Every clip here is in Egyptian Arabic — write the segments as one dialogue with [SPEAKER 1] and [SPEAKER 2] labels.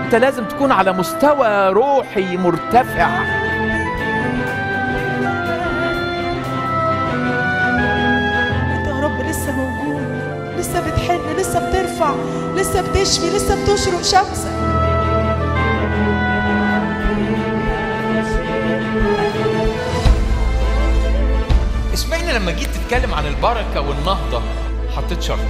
[SPEAKER 1] انت لازم تكون على مستوى روحي مرتفع
[SPEAKER 2] انت يا رب لسه موجود لسه بتحن لسه بترفع لسه بتشفي لسه بتشرق شمسك
[SPEAKER 1] اشمعنى لما جيت تتكلم عن البركه والنهضه حطيت شرط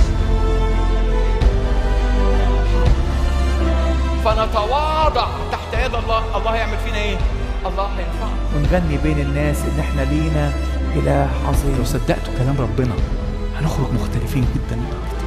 [SPEAKER 1] فنتواضع تحت يد الله الله هيعمل فينا ايه الله هينفعنا
[SPEAKER 3] ونغني بين الناس ان احنا لينا اله عظيم
[SPEAKER 4] لو صدقتوا كلام ربنا هنخرج مختلفين جدا النهارده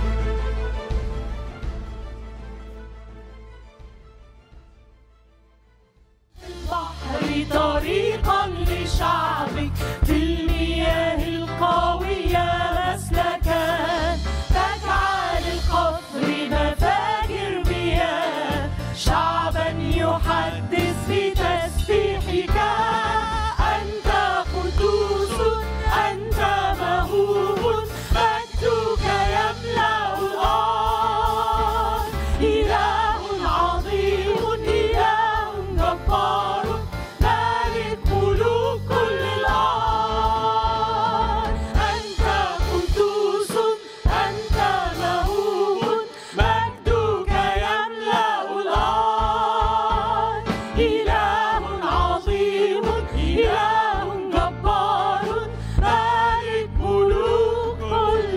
[SPEAKER 5] البحر طريقا لشعبك في المياه القوية مسلكا تجعل القفر مفاجر مياه شعبا يحدث بتسبيحك أنت قدوس أنت مهوب مجدك يملأ الأرض إله عظيم إله جبار مالك ملوك كل الأرض أنت قدوس أنت مهوب مجدك يملأ الأرض إله عظيم إله جبار مالك ملوك كل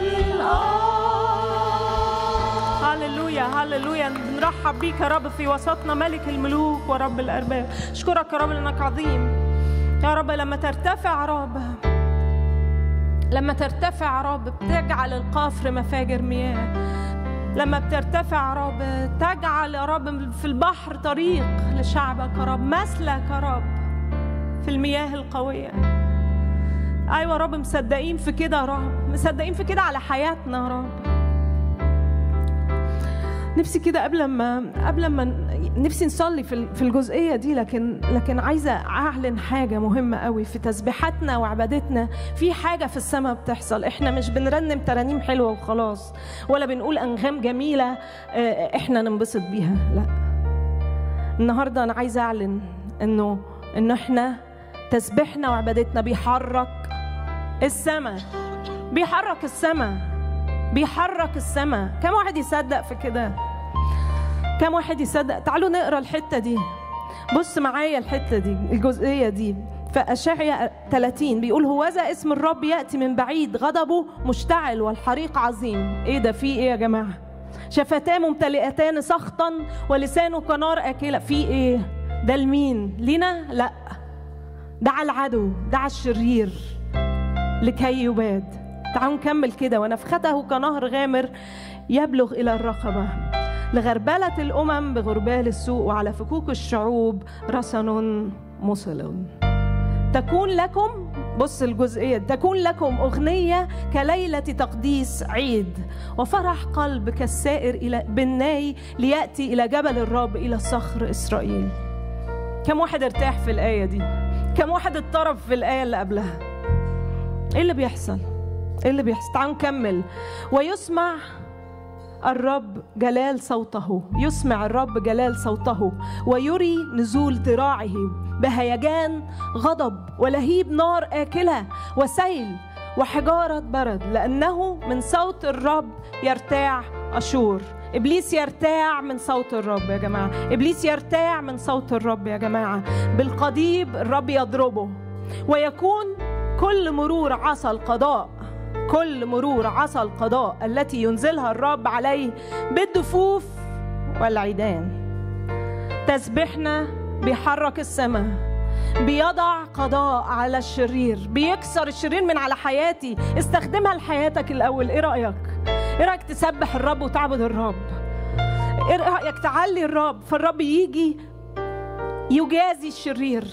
[SPEAKER 5] الأرض
[SPEAKER 6] هللويا هللويا نرحب بيك يا رب في وسطنا ملك الملوك ورب الارباب اشكرك يا رب لانك عظيم يا رب لما ترتفع يا رب لما ترتفع يا رب بتجعل القفر مفاجر مياه لما بترتفع يا رب تجعل يا رب في البحر طريق لشعبك يا رب مسلك يا رب في المياه القويه ايوه يا رب مصدقين في كده يا رب مصدقين في كده على حياتنا يا رب نفسي كده قبل ما قبل ما نفسي نصلي في في الجزئيه دي لكن لكن عايزه اعلن حاجه مهمه قوي في تسبيحاتنا وعبادتنا في حاجه في السماء بتحصل احنا مش بنرنم ترانيم حلوه وخلاص ولا بنقول انغام جميله آه، احنا ننبسط بيها لا النهارده انا عايزه اعلن انه انه احنا تسبيحنا وعبادتنا بيحرك السماء بيحرك السماء بيحرك السماء كم واحد يصدق في كده كم واحد يصدق تعالوا نقرا الحته دي بص معايا الحته دي الجزئيه دي فأشعيا 30 بيقول هوذا اسم الرب يأتي من بعيد غضبه مشتعل والحريق عظيم ايه ده في ايه يا جماعه شفتاه ممتلئتان سخطا ولسانه كنار آكلة في ايه ده لمين لينا لا ده على العدو ده على الشرير لكي يباد تعالوا نكمل كده ونفخته كنهر غامر يبلغ إلى الرقبة لغربلة الأمم بغربال السوء وعلى فكوك الشعوب رسن مصل تكون لكم بص الجزئية تكون لكم أغنية كليلة تقديس عيد وفرح قلب كالسائر إلى بالناي ليأتي إلى جبل الرب إلى صخر إسرائيل كم واحد ارتاح في الآية دي كم واحد اضطرب في الآية اللي قبلها ايه اللي بيحصل ايه اللي بيحصل تعالوا نكمل ويسمع الرب جلال صوته يسمع الرب جلال صوته ويري نزول ذراعه بهيجان غضب ولهيب نار آكلة وسيل وحجارة برد لأنه من صوت الرب يرتاع أشور إبليس يرتاع من صوت الرب يا جماعة إبليس يرتاع من صوت الرب يا جماعة بالقضيب الرب يضربه ويكون كل مرور عصا القضاء كل مرور عصا القضاء التي ينزلها الرب عليه بالدفوف والعيدان تسبيحنا بيحرك السماء بيضع قضاء على الشرير بيكسر الشرير من على حياتي استخدمها لحياتك الاول ايه رايك ايه رايك تسبح الرب وتعبد الرب ايه رايك تعلي الرب فالرب يجي يجازي الشرير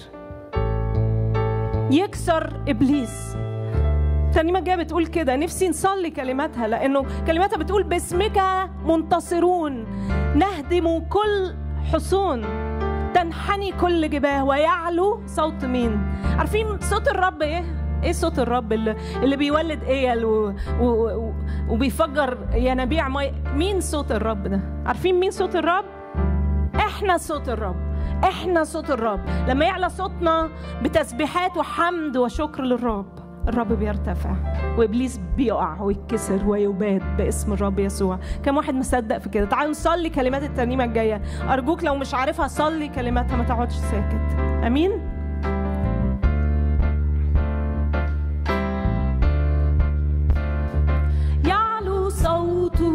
[SPEAKER 6] يكسر ابليس ترنيمة جاية بتقول كده نفسي نصلي كلماتها لأنه كلماتها بتقول باسمك منتصرون نهدم كل حصون تنحني كل جباه ويعلو صوت مين عارفين صوت الرب ايه ايه صوت الرب اللي, اللي بيولد ايل و... و... و... وبيفجر ينابيع مي مين صوت الرب ده عارفين مين صوت الرب احنا صوت الرب احنا صوت الرب لما يعلى صوتنا بتسبيحات وحمد وشكر للرب الرب بيرتفع وابليس بيقع ويتكسر ويباد باسم الرب يسوع كم واحد مصدق في كده تعالوا نصلي كلمات الترنيمه الجايه ارجوك لو مش عارفها صلي كلماتها ما تقعدش ساكت امين يعلو صوته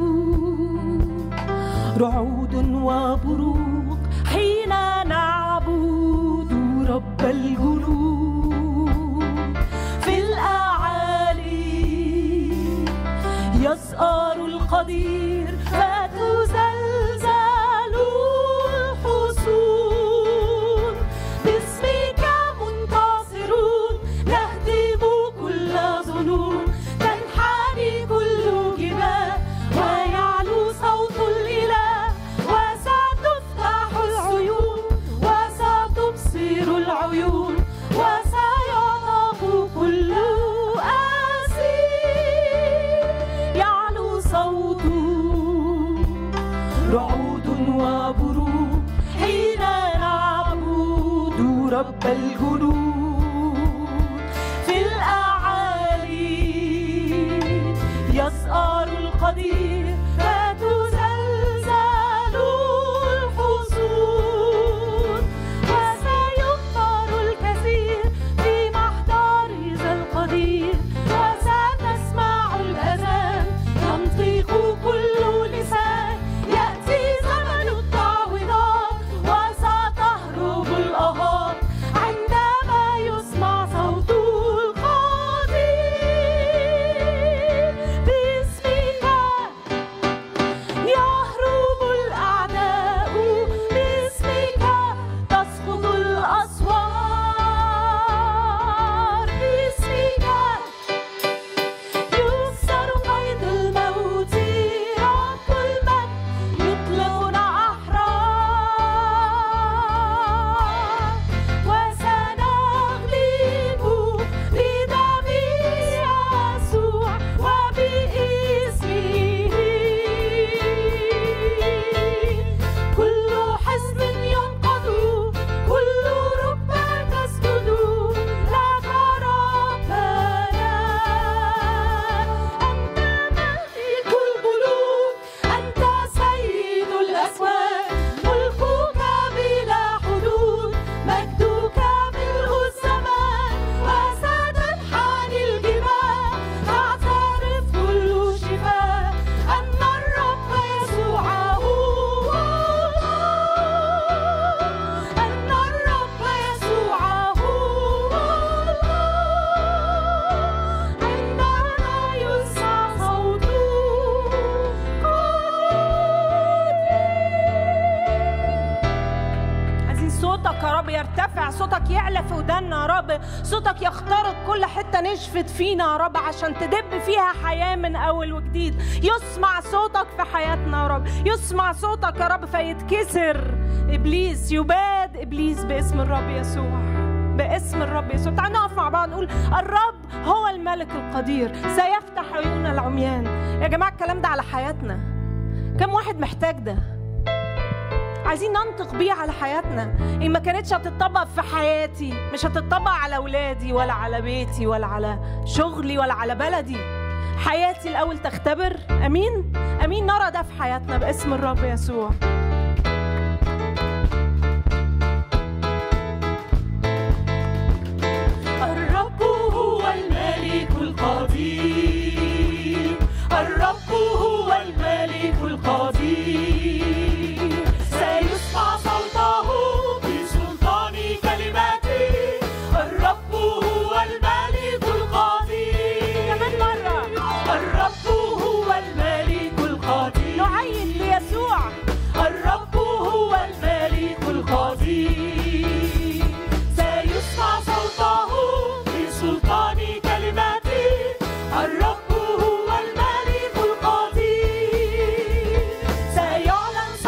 [SPEAKER 6] رعود وبروق حين نعبد رب الجنود في الأعالي يزأر القدير فتزلزل الحصون باسمك منتصرون نهدم كل ظنون تنحني كل جبال ويعلو صوت الإله وستفتح العيون وستبصر العيون وسيعتق كل أسير يعلو صوته رعود وبروق حين نعبد رب الجنود في الأعالي يسأر القدير فتزلزل الحصون وسيغفر الكثير في محضر ذا القدير وستسمع الأذان ينطق كل لسان يأتي زمن التعويضات وستهرب الأهات عندما يسمع صوت القدير باسمك يهرب الأعداء باسمك تسقط الأسوار باسمك يكسر قيد الموت رب المجد يطلقنا أحرار وسنغلب بدم يسوع وباسمه كل حزن ينقض كل ركبة تسجد لك ربنا أنت ملك الملوك أنت سيد الأسواق ملكك بلا حدود مجدك ملء الزمان وستنحني الجبال تعترف كل شفاء أن الرب يسوع هو الله أن الرب يسوع هو الله عندما يسمع صوته عايزين صوتك يا رب يرتفع صوتك يعلى في ودنا يا رب صوتك يخترق كل حتة نشفت فينا يا رب عشان تدب فيها حياة من أول وجديد يسمع صوتك في حياتنا يا رب يسمع صوتك يا رب فيتكسر إبليس يباد إبليس باسم الرب يسوع باسم الرب يسوع تعالوا نقف مع بعض نقول الرب هو الملك القدير سيفتح عيون العميان يا جماعة الكلام ده على حياتنا كم واحد محتاج ده عايزين ننطق بيه على حياتنا إن ما كانتش هتطبق في حياتي مش هتطبق على أولادي ولا على بيتي ولا على شغلي ولا على بلدي حياتي الأول تختبر أمين أمين نرى ده في حياتنا باسم الرب يسوع
[SPEAKER 5] الرب هو الملك القدير الرب هو الملك القدير سيسمع صوته بسلطان كلماته الرب هو الملك القدير
[SPEAKER 6] كمان مرة
[SPEAKER 5] الرب هو الملك القدير
[SPEAKER 6] نعيد ليسوع
[SPEAKER 5] الرب هو الملك القدير سيسمع صوته بسلطان كلماته الرب هو الملك القدير سيعلن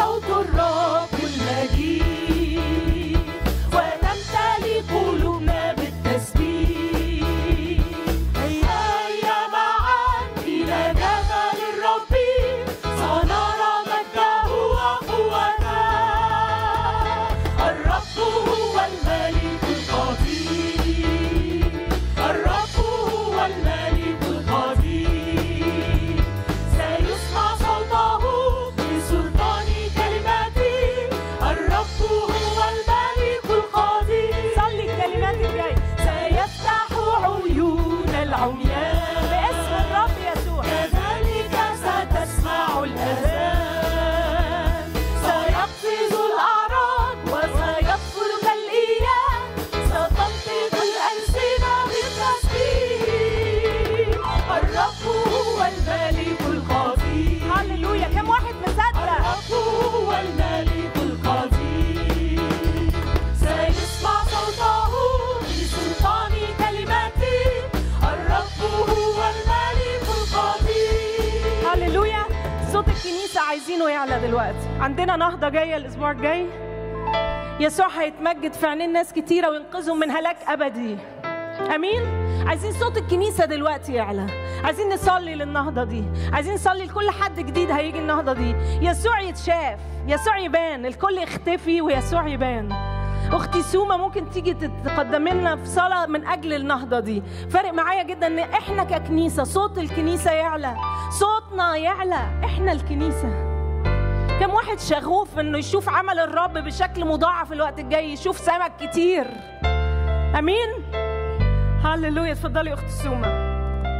[SPEAKER 6] عايزينه يعلى دلوقتي عندنا نهضة جاية الأسبوع الجاي يسوع هيتمجد في عينين ناس كتيرة وينقذهم من هلاك أبدي امين عايزين صوت الكنيسه دلوقتي يعلى عايزين نصلي للنهضه دي عايزين نصلي لكل حد جديد هيجي النهضه دي يسوع يتشاف يسوع يبان الكل يختفي ويسوع يبان اختي سوما ممكن تيجي تقدم لنا في صلاه من اجل النهضه دي فارق معايا جدا ان احنا ككنيسه صوت الكنيسه يعلى صوتنا يعلى احنا الكنيسه كم واحد شغوف انه يشوف عمل الرب بشكل مضاعف الوقت الجاي يشوف سمك كتير امين هللويا اتفضلي يا اخت سوما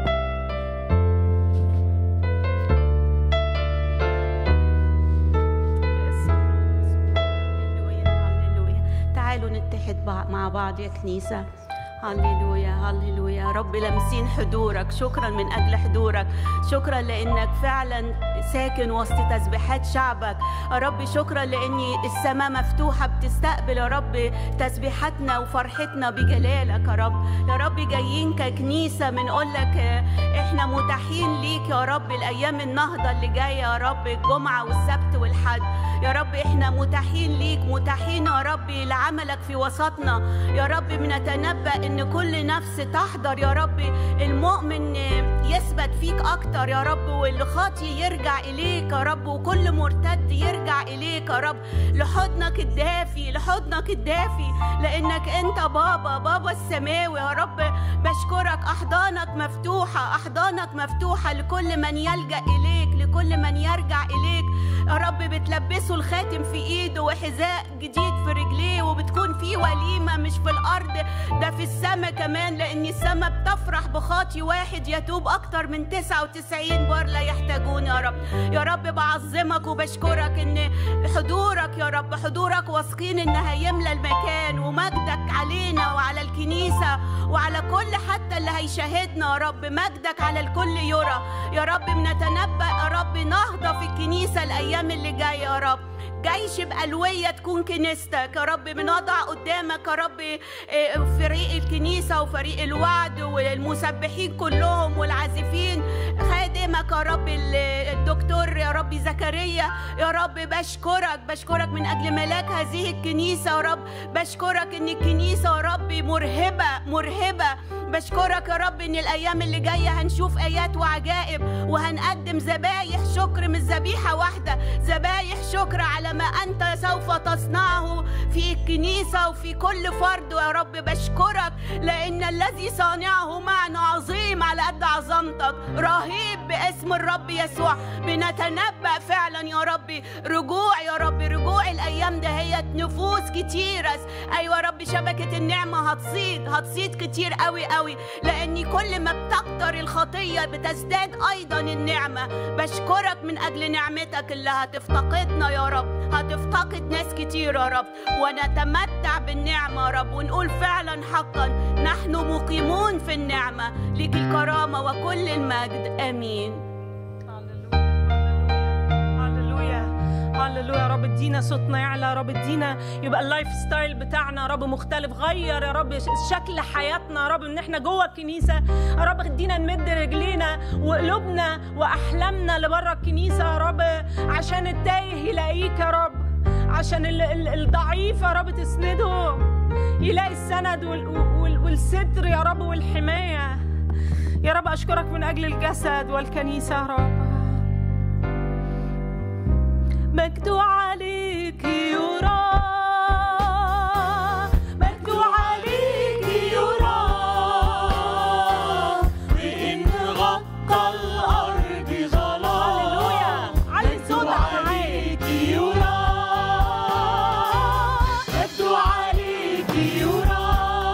[SPEAKER 7] هللويا هللويا تعالوا نتحد بع- مع بعض يا كنيسة هللويا هللويا يا رب لامسين حضورك شكرا من أجل حضورك شكرا لأنك فعلا ساكن وسط تسبيحات شعبك يا رب شكرا لأن السماء مفتوحة بتستقبل يا رب تسبيحاتنا وفرحتنا بجلالك يا رب يا رب جايين ككنيسة بنقول لك آه، احنا متاحين ليك يا رب الأيام النهضة اللي جاية يا رب الجمعة والسبت والحد يا رب احنا متاحين ليك متاحين يا رب لعملك في وسطنا يا رب بنتنبأ ان كل نفس تحضر يا رب المؤمن يثبت فيك اكتر يا رب والخاطي يرجع اليك يا رب وكل مرتد يرجع اليك يا رب لحضنك الدافي لحضنك الدافي لانك انت بابا بابا السماوي يا رب بشكرك احضانك مفتوحه احضانك مفتوحه لكل من يلجا اليك لكل من يرجع اليك يا رب بتلبسه الخاتم في ايده وحذاء جديد في رجليه وبتكون في وليمه مش في الارض ده في السماء كمان لان السماء بتفرح بخاطي واحد يتوب اكتر من 99 بار لا يحتاجون يا رب يا رب بعظمك وبشكرك ان حضورك يا رب حضورك واثقين ان هيملى المكان ومجدك علينا وعلى الكنيسه وعلى كل حتى اللي هيشاهدنا يا رب مجدك على الكل يرى يا رب بنتنبأ يا رب نهضة في الكنيسة الأيام اللي جاية يا رب جيش بألوية تكون كنيستك يا رب بنضع قدامك يا رب آه، فريق الكنيسة وفريق الوعد والمسبحين كلهم والعازفين خادمك يا رب ال- الدكتور يا رب زكريا يا رب بشكرك بشكرك من أجل ملاك هذه الكنيسة يا رب بشكرك إن الكنيسة يا رب مرهبة مرهبة بشكرك يا رب ان الايام اللي جايه هنشوف ايات وعجائب وهنقدم ذبايح شكر مش ذبيحه واحده ذبايح شكر على ما انت سوف تصنعه في الكنيسه وفي كل فرد يا رب بشكرك لان الذي صانعه معنا عظيم على قد عظمتك رهيب باسم الرب يسوع بنتنبأ فعلا يا رب رجوع يا رب رجوع الايام دهيت نفوس كتيره ايوه يا رب شبكه النعمه هتصيد هتصيد كتير قوي قوي لاني كل ما بتكتر الخطيه بتزداد ايضا النعمه بشكرك من اجل نعمتك اللي هتفتقدنا يا رب هتفتقد ناس كتير يا رب ونتمتع بالنعمه يا رب ونقول فعلا حقا نحن مقيمون في النعمه لك الكرامه وكل المجد امين
[SPEAKER 6] هللويا هللويا يا رب ادينا صوتنا يعلى يا رب ادينا يبقى اللايف ستايل بتاعنا يا رب مختلف غير يا رب شكل حياتنا يا رب ان احنا جوه الكنيسه يا رب ادينا نمد رجلينا وقلوبنا واحلامنا لبره الكنيسه يا رب عشان التايه يلاقيك يا رب عشان ال- ال- الضعيف يا رب تسنده يلاقي السند وال- وال- والستر يا رب والحمايه يا رب اشكرك من اجل الجسد والكنيسه يا رب مجد عليك يرى مجد عليك يرى
[SPEAKER 5] وإن غطى الأرض ظلام
[SPEAKER 6] هللويا علي صوتك
[SPEAKER 5] عليك يرى مجد عليك يرى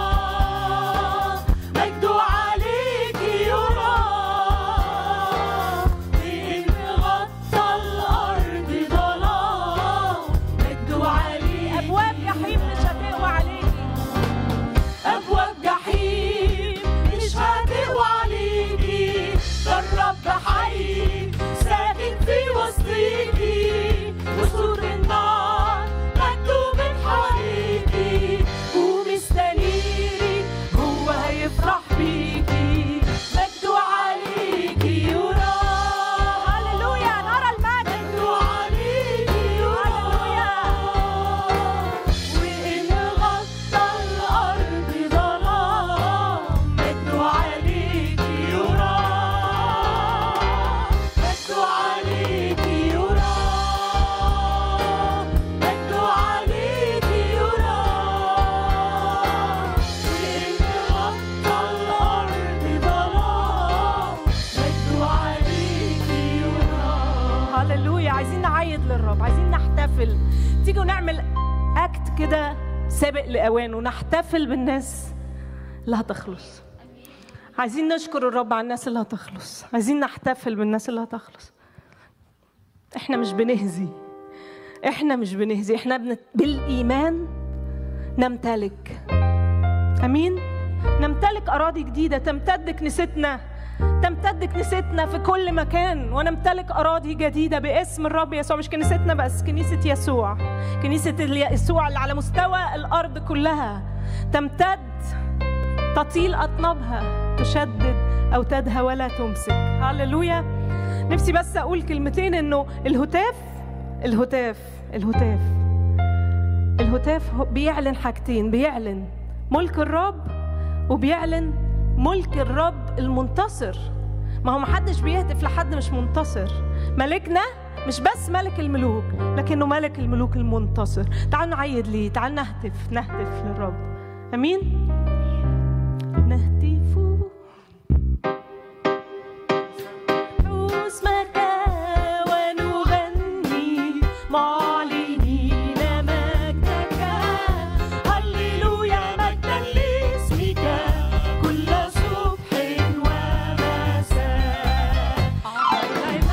[SPEAKER 5] مجد عليك يرى وإن غطى الأرض ظلام مجد عليك
[SPEAKER 6] ابواب جحيم مش هتقوى عليكي
[SPEAKER 5] أبواب جحيم مش هتقوى عليكي ده الرب حي ساكن في وسطيكي وسط
[SPEAKER 6] عايزين نحتفل تيجوا نعمل اكت كده سابق لاوانه نحتفل بالناس اللي هتخلص عايزين نشكر الرب على الناس اللي هتخلص عايزين نحتفل بالناس اللي هتخلص احنا مش بنهزي احنا مش بنهزي احنا بنت... بالايمان نمتلك امين نمتلك اراضي جديده تمتد كنيستنا تمتد كنيستنا في كل مكان ونمتلك اراضي جديده باسم الرب يسوع مش كنيستنا بس كنيسه يسوع كنيسه ال- يسوع اللي على مستوى الارض كلها تمتد تطيل اطنابها تشدد اوتادها ولا تمسك هللويا نفسي بس اقول كلمتين انه الهتاف الهتاف الهتاف الهتاف هو- بيعلن حاجتين بيعلن ملك الرب وبيعلن ملك الرب المنتصر ما هو محدش بيهتف لحد مش منتصر ملكنا مش بس ملك الملوك لكنه ملك الملوك المنتصر تعالوا نعيد ليه تعالوا نهتف نهتف للرب امين نهتف اسمك ونغني معلنين مجدك هللويا مجدا لاسمك كل صبح ومساء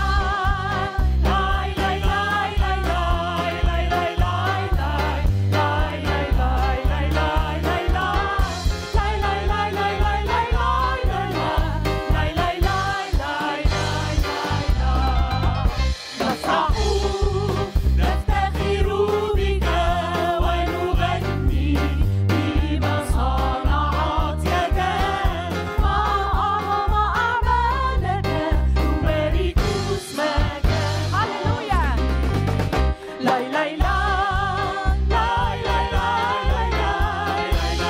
[SPEAKER 6] نفرح نفتخر بك ونغني بما صنعت يدك ما أعظم أعمالك نبارك اسمك هللويا لا لا لا لا لا لا لا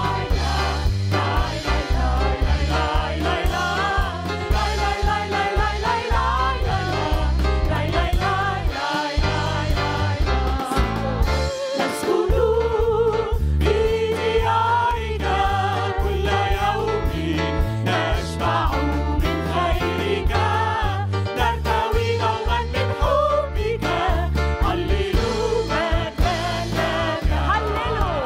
[SPEAKER 6] نسكن في ديارك كل يوم نشبع من خيرك نرتوي دوما من حبك هللو مجدا لك هللو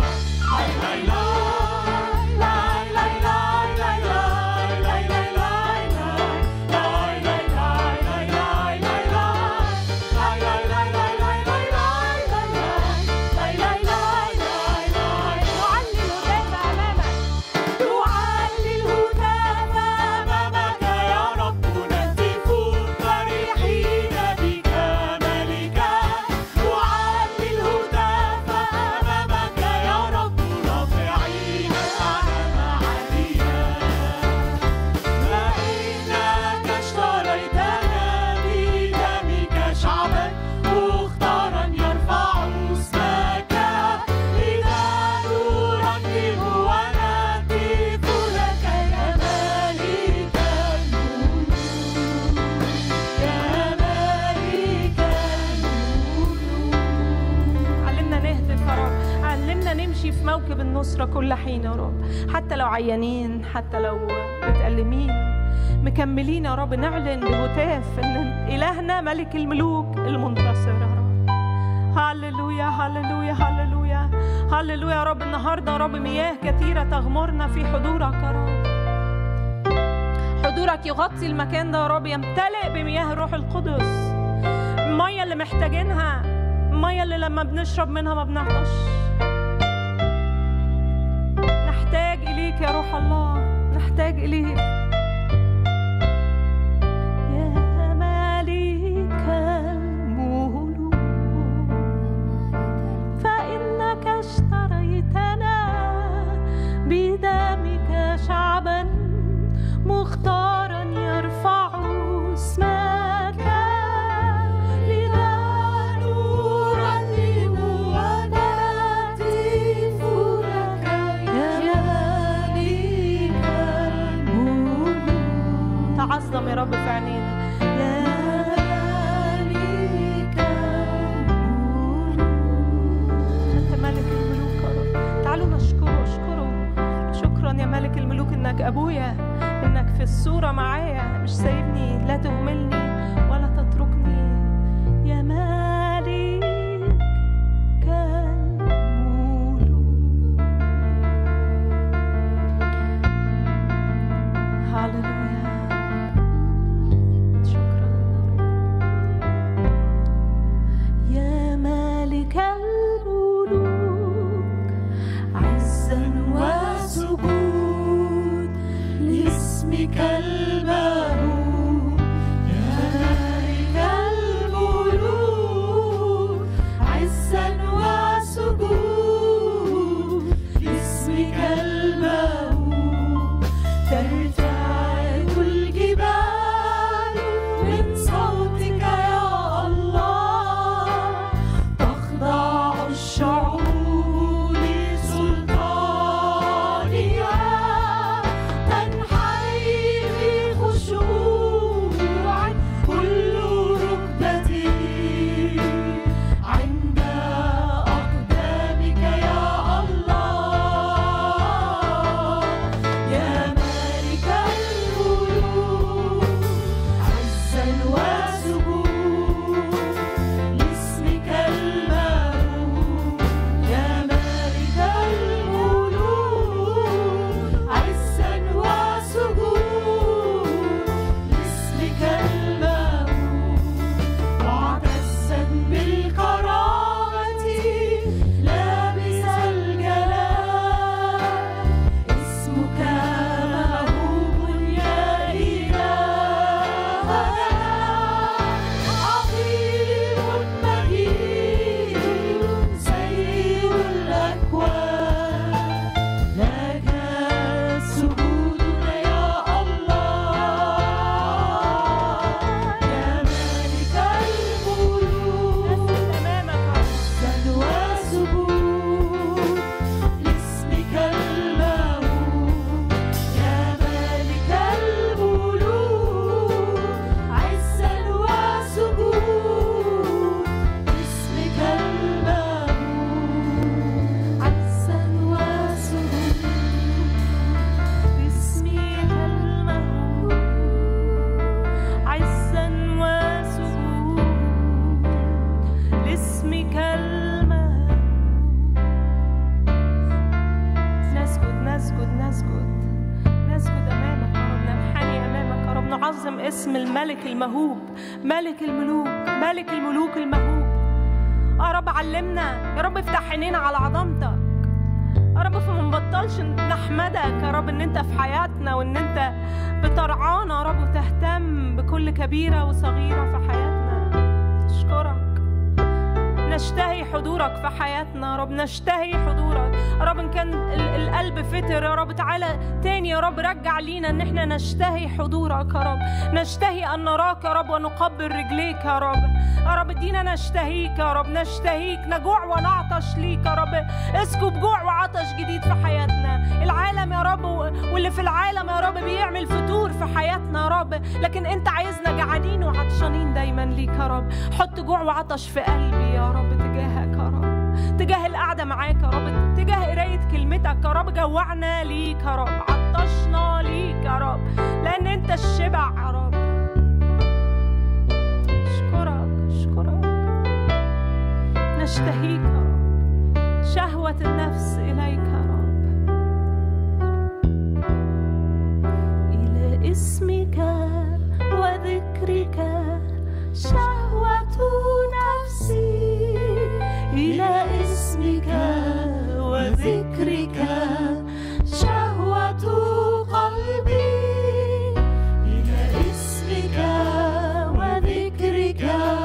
[SPEAKER 6] تعلي الهتاف أمامك يا رب نهتف فرحين بك ملكا تعلي الهتاف أمامك يا رب رافعين الأعلام عاليا فإنك اشتريتنا بدمك شعبا مختارا يرفع اسمك إذا نرنم ونهتف لك يا ملك الملوك يا ملك الملوك علمنا نهتف يا رب علمنا نمشي في موكب النصرة كل حين يا رب حتى لو عيانين حتى لو متألمين مكملين يا رب نعلن بهتاف ان إلهنا ملك الملوك المنتصر يا رب هللويا هللويا هللويا هللويا يا رب النهارده يا رب مياه كثيرة تغمرنا في حضورك يا رب حضورك يغطي المكان ده يا رب يمتلئ بمياه الروح القدس المية اللي محتاجينها المية اللي لما بنشرب منها ما بنعطش نحتاج إليك يا روح الله نحتاج إليك يا ملك الملوك فإنك اشتريتنا بدمك شعبا مختارا يرفع اسمك لذا نرنم ونهتف لك يا ملك الملوك تعظم يا رب في عينينا يا ملك الملوك أنت ملك الملوك يا رب تعالوا نشكره اشكره شكرا يا ملك الملوك انك ابويا انك في الصورة معايا مش سايبني لا تهملني ولا تتركني يا مالك اسم الملك المهوب ملك الملوك ملك الملوك المهوب يا رب علمنا يا رب افتح عينينا على عظمتك يا رب فما نبطلش نحمدك يا رب ان انت في حياتنا وان انت بترعانا يا رب وتهتم بكل كبيره وصغيره في حياتنا اشكرك نشتهي حضورك في حياتنا يا رب نشتهي حضورك يا رب ان كان ال- القلب فتر يا رب تعالى تاني يا رب رجع لينا ان احنا نشتهي حضورك يا رب نشتهي ان نراك يا رب ونقبل رجليك يا رب يا رب ادينا نشتهيك يا رب نشتهيك نجوع ونعطش ليك يا رب اسكب جوع وعطش جديد في حياتنا العالم يا رب و- واللي في العالم يا رب بيعمل فتور في حياتنا يا رب لكن انت عايزنا جعانين وعطشانين دايما ليك يا رب حط جوع وعطش في قلبي يا رب تجاهك يا رب تجاه القعده معاك يا رب تجاه قرايه كلمتك يا رب جوعنا ليك يا رب عطشنا ليك يا رب لان انت الشبع يا رب اشكرك اشكرك نشتهيك يا رب شهوه النفس اليك يا رب إلى اسمك وذكرك شهوة نفسي إلى اسمك وذكرك شهوة قلبي إلى اسمك وذكرك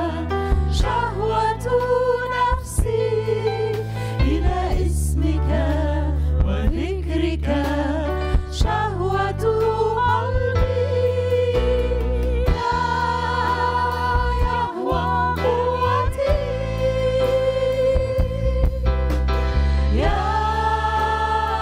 [SPEAKER 6] شهوة نفسي إلى اسمك وذكرك شهوة قلبي يا يهوى قوتي يا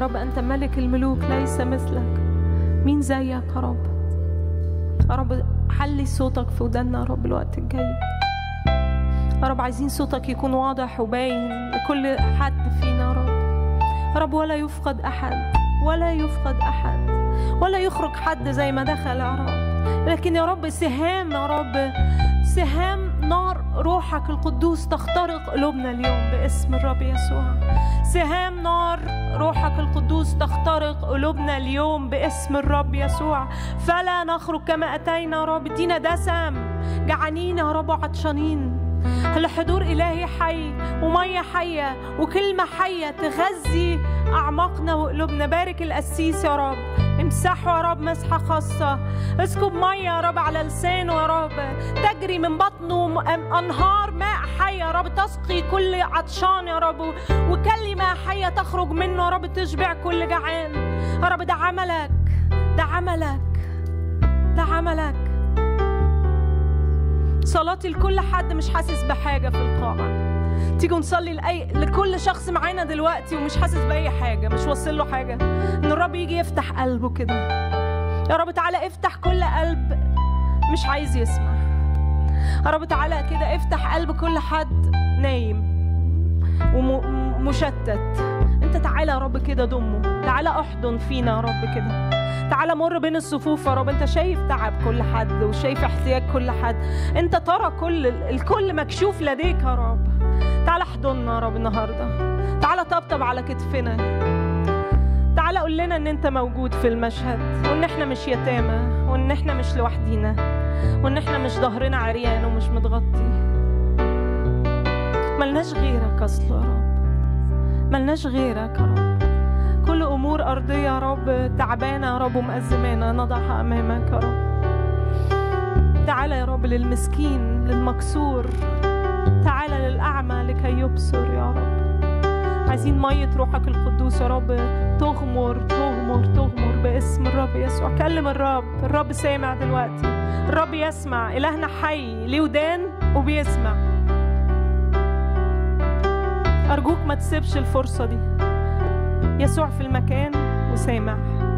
[SPEAKER 6] رب أنت ملك الملوك ليس مثلك مين زيك يا رب يا رب حلي صوتك في ودنا يا رب الوقت الجاي يا رب عايزين صوتك يكون واضح وباين لكل حد فينا يا رب يا رب ولا يفقد أحد ولا يفقد أحد ولا يخرج حد زي ما دخل يا رب لكن يا رب سهام يا رب سهام نار روحك القدوس تخترق قلوبنا اليوم باسم الرب يسوع سهام نار روحك القدوس تخترق قلوبنا اليوم باسم الرب يسوع فلا نخرج كما أتينا يا رب ادينا دسم جعانين يا رب وعطشانين الحضور إلهي حي ومية حية وكلمة حية تغذي أعماقنا وقلوبنا بارك القسيس يا رب امسحه يا رب مسحة خاصة اسكب مية يا رب على لسانه يا رب تجري من بطنه م- أنهار ماء حية يا رب تسقي كل عطشان يا رب وكلمة حية تخرج منه يا رب تشبع كل جعان يا رب ده عملك ده عملك ده عملك صلاتي لكل حد مش حاسس بحاجة في القاعة تيجوا نصلي لأي لكل شخص معانا دلوقتي ومش حاسس بأي حاجة مش واصل له حاجة إن الرب يجي يفتح قلبه كده يا رب تعالى افتح كل قلب مش عايز يسمع يا رب تعالى كده افتح قلب كل حد نايم ومشتت انت تعالى يا رب كده ضمه تعالى احضن فينا يا رب كده تعالى مر بين الصفوف يا رب انت شايف تعب كل حد وشايف احتياج كل حد انت ترى كل الكل مكشوف لديك يا رب تعالى احضننا يا رب النهارده تعالى طبطب على كتفنا تعالى قول لنا ان انت موجود في المشهد وان احنا مش يتامى وان احنا مش لوحدينا وان احنا مش ظهرنا عريان ومش متغطي ملناش غيرك اصل يا رب ملناش غيرك يا رب كل امور ارضيه يا رب تعبانه يا رب ومأزمانا نضعها امامك يا رب تعالى يا رب للمسكين للمكسور تعالى للأعمى لكي يبصر يا رب عايزين مية روحك القدوس يا رب تغمر تغمر تغمر باسم الرب يسوع كلم الرب الرب سامع دلوقتي الرب يسمع إلهنا حي ليه ودان وبيسمع أرجوك ما تسيبش الفرصة دي يسوع في المكان وسامع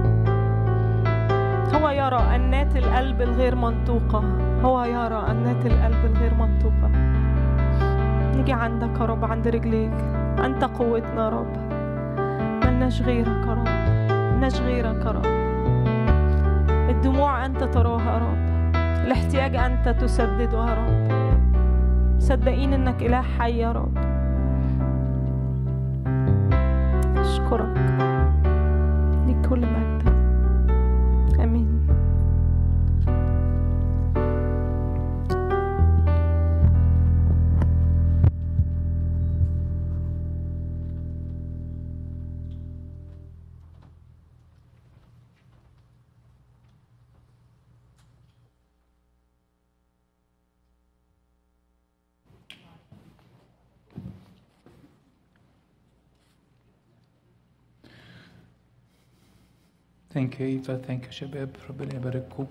[SPEAKER 6] هو يرى أنات القلب الغير منطوقة هو يرى أنات القلب الغير منطوقة نيجي عندك يا رب عند رجليك أنت قوتنا يا رب ملناش غيرك يا رب ملناش غيرك يا رب الدموع أنت تراها يا رب الاحتياج أنت تسدده يا رب صدقين إنك إله حي يا رب أشكرك ليك كل مجد آمين
[SPEAKER 4] ثانك يو ايفا ثانك يو شباب ربنا يبارككم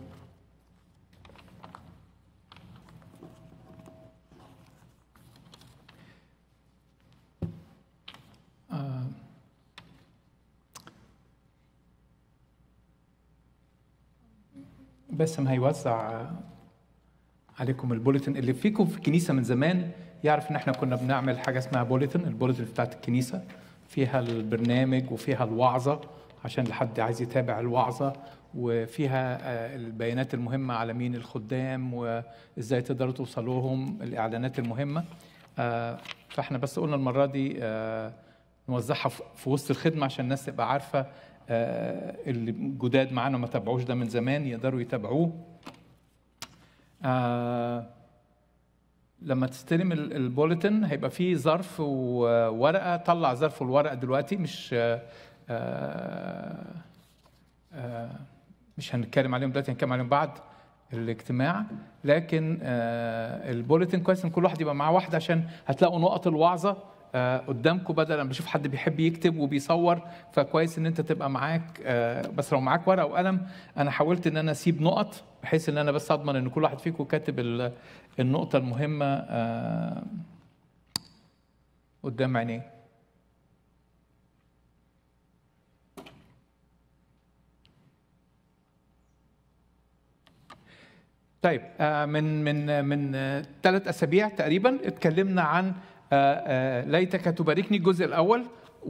[SPEAKER 4] آه. باسم هيوزع عليكم البوليتن اللي فيكم في الكنيسه من زمان يعرف ان احنا كنا بنعمل حاجه اسمها بوليتن البوليتن بتاعت الكنيسه فيها البرنامج وفيها الوعظه عشان لحد عايز يتابع الوعظه وفيها آه، البيانات المهمه على مين الخدام وازاي تقدروا توصلوا لهم الاعلانات المهمه آه، فاحنا بس قلنا المره دي آه، نوزعها في في وسط الخدمه عشان الناس تبقى عارفه آه، اللي جداد معانا ما تابعوش ده من زمان يقدروا يتابعوه آه، لما تستلم ال- البوليتن هيبقى فيه ظرف وورقه طلع ظرف والورقه دلوقتي مش آه، آه، آه، مش هنتكلم عليهم دلوقتي هنتكلم عليهم بعد الاجتماع لكن آه، البوليتن كويس ان كل واحد يبقى معاه واحده عشان هتلاقوا نقط الوعظه آه، قدامكم بدل انا بشوف حد بيحب يكتب وبيصور فكويس ان انت تبقى معاك آه، بس لو معاك ورقه وقلم انا حاولت ان انا اسيب نقط بحيث ان انا بس اضمن ان كل واحد فيكم كاتب ال- النقطه المهمه آه، قدام عينيه طيب آه، من من من ثلاث اسابيع تقريبا اتكلمنا عن آه، آه، ليتك تباركني الجزء الاول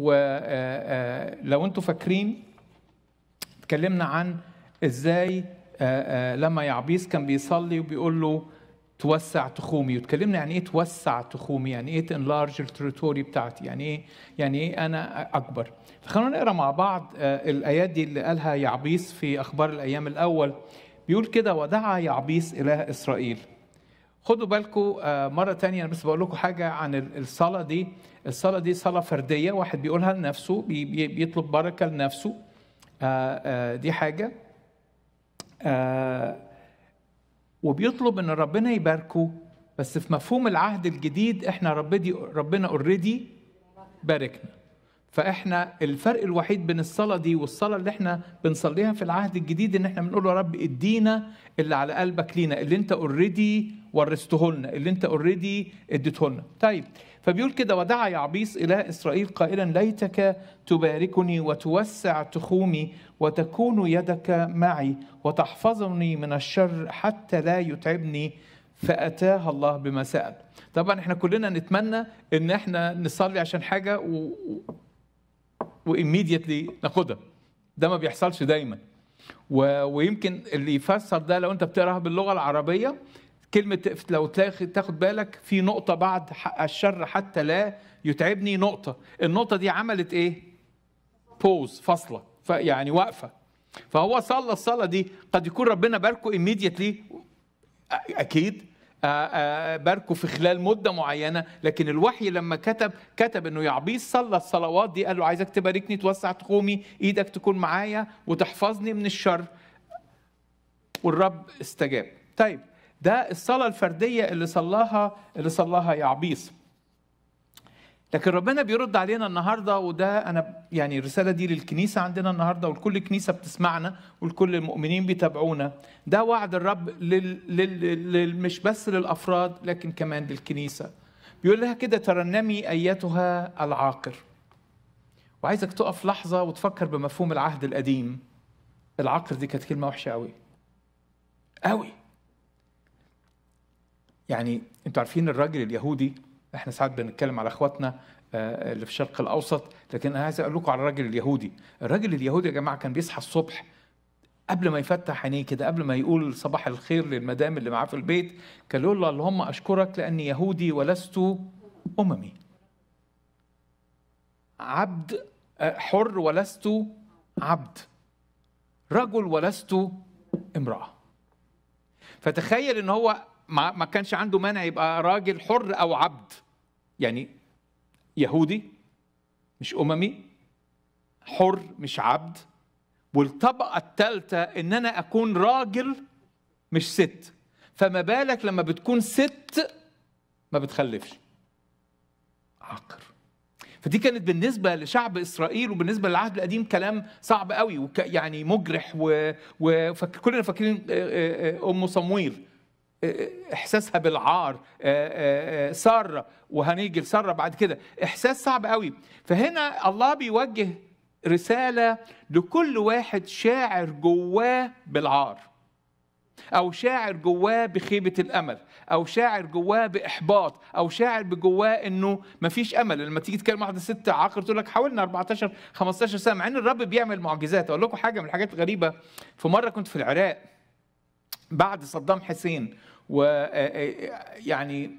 [SPEAKER 4] ولو انتم فاكرين اتكلمنا عن ازاي آه، آه، لما يعبيس كان بيصلي وبيقول له توسع تخومي واتكلمنا يعني ايه توسع تخومي يعني ايه تنلارج التريتوري بتاعتي يعني ايه يعني ايه انا اكبر فخلونا نقرا مع بعض آه، الايات دي اللي قالها يعبيس في اخبار الايام الاول بيقول كده ودعا يعبيس اله اسرائيل خدوا بالكم مرة تانية أنا بس بقول لكم حاجة عن ال- الصلاة دي الصلاة دي صلاة فردية واحد بيقولها لنفسه بي- بي- بيطلب بركة لنفسه آه، آه، دي حاجة آه، وبيطلب ان ربنا يباركه بس في مفهوم العهد الجديد احنا ربنا ربنا اوريدي باركنا فاحنا الفرق الوحيد بين الصلاه دي والصلاه اللي احنا بنصليها في العهد الجديد ان احنا بنقول يا رب ادينا اللي على قلبك لينا اللي انت اوريدي ورثته لنا اللي انت اوريدي اديته لنا طيب فبيقول كده ودعا يعبيس اله اسرائيل قائلا ليتك تباركني وتوسع تخومي وتكون يدك معي وتحفظني من الشر حتى لا يتعبني فاتاها الله بما سال طبعا احنا كلنا نتمنى ان احنا نصلي عشان حاجه و... وايميديتلي ناخدها ده ما بيحصلش دايما و... ويمكن اللي يفسر ده لو انت بتقراها باللغه العربيه كلمه لو تلاقي تاخد بالك في نقطه بعد ح- الشر حتى لا يتعبني نقطه النقطه دي عملت ايه بوز فاصله فيعني واقفه فهو صلى الصلاه دي قد يكون ربنا باركه immediately اكيد آه، آه، باركه في خلال مده معينه لكن الوحي لما كتب كتب انه يعبيس صلى الصلوات دي قال له عايزك تباركني توسع تخومي ايدك تكون معايا وتحفظني من الشر والرب استجاب طيب ده الصلاه الفرديه اللي صلاها اللي صلاها يعبيس لكن ربنا بيرد علينا النهارده وده انا يعني الرساله دي للكنيسه عندنا النهارده ولكل كنيسه بتسمعنا ولكل المؤمنين بيتابعونا ده وعد الرب لل... لل... لل... مش بس للافراد لكن كمان للكنيسه بيقول لها كده ترنمي ايتها العاقر وعايزك تقف لحظه وتفكر بمفهوم العهد القديم العاقر دي كانت كلمه وحشه قوي قوي يعني انتوا عارفين الراجل اليهودي احنا ساعات بنتكلم على اخواتنا آه، اللي في الشرق الاوسط لكن انا عايز اقول لكم على الراجل اليهودي الراجل اليهودي يا جماعه كان بيصحى الصبح قبل ما يفتح عينيه كده قبل ما يقول صباح الخير للمدام اللي معاه في البيت كان يقول له اللهم اشكرك لاني يهودي ولست اممي عبد آه، حر ولست عبد رجل ولست امراه فتخيل ان هو ما ما كانش عنده مانع يبقى راجل حر او عبد يعني يهودي مش اممي حر مش عبد والطبقه الثالثه ان انا اكون راجل مش ست فما بالك لما بتكون ست ما بتخلفش عقر فدي كانت بالنسبة لشعب إسرائيل وبالنسبة للعهد القديم كلام صعب قوي وك يعني مجرح و... وكلنا فاكرين آه، آه، آه، أم صمويل آه، إحساسها بالعار آه، آه، آه، سارة وهنيجي لسارة بعد كده إحساس صعب قوي فهنا الله بيوجه رسالة لكل واحد شاعر جواه بالعار او شاعر جواه بخيبه الامل او شاعر جواه باحباط او شاعر بجواه انه مفيش امل لما تيجي تكلم واحده ست عاقر تقول لك حاولنا 14 15 سنه مع ان الرب بيعمل معجزات اقول لكم حاجه من الحاجات الغريبه في مره كنت في العراق بعد صدام حسين و يعني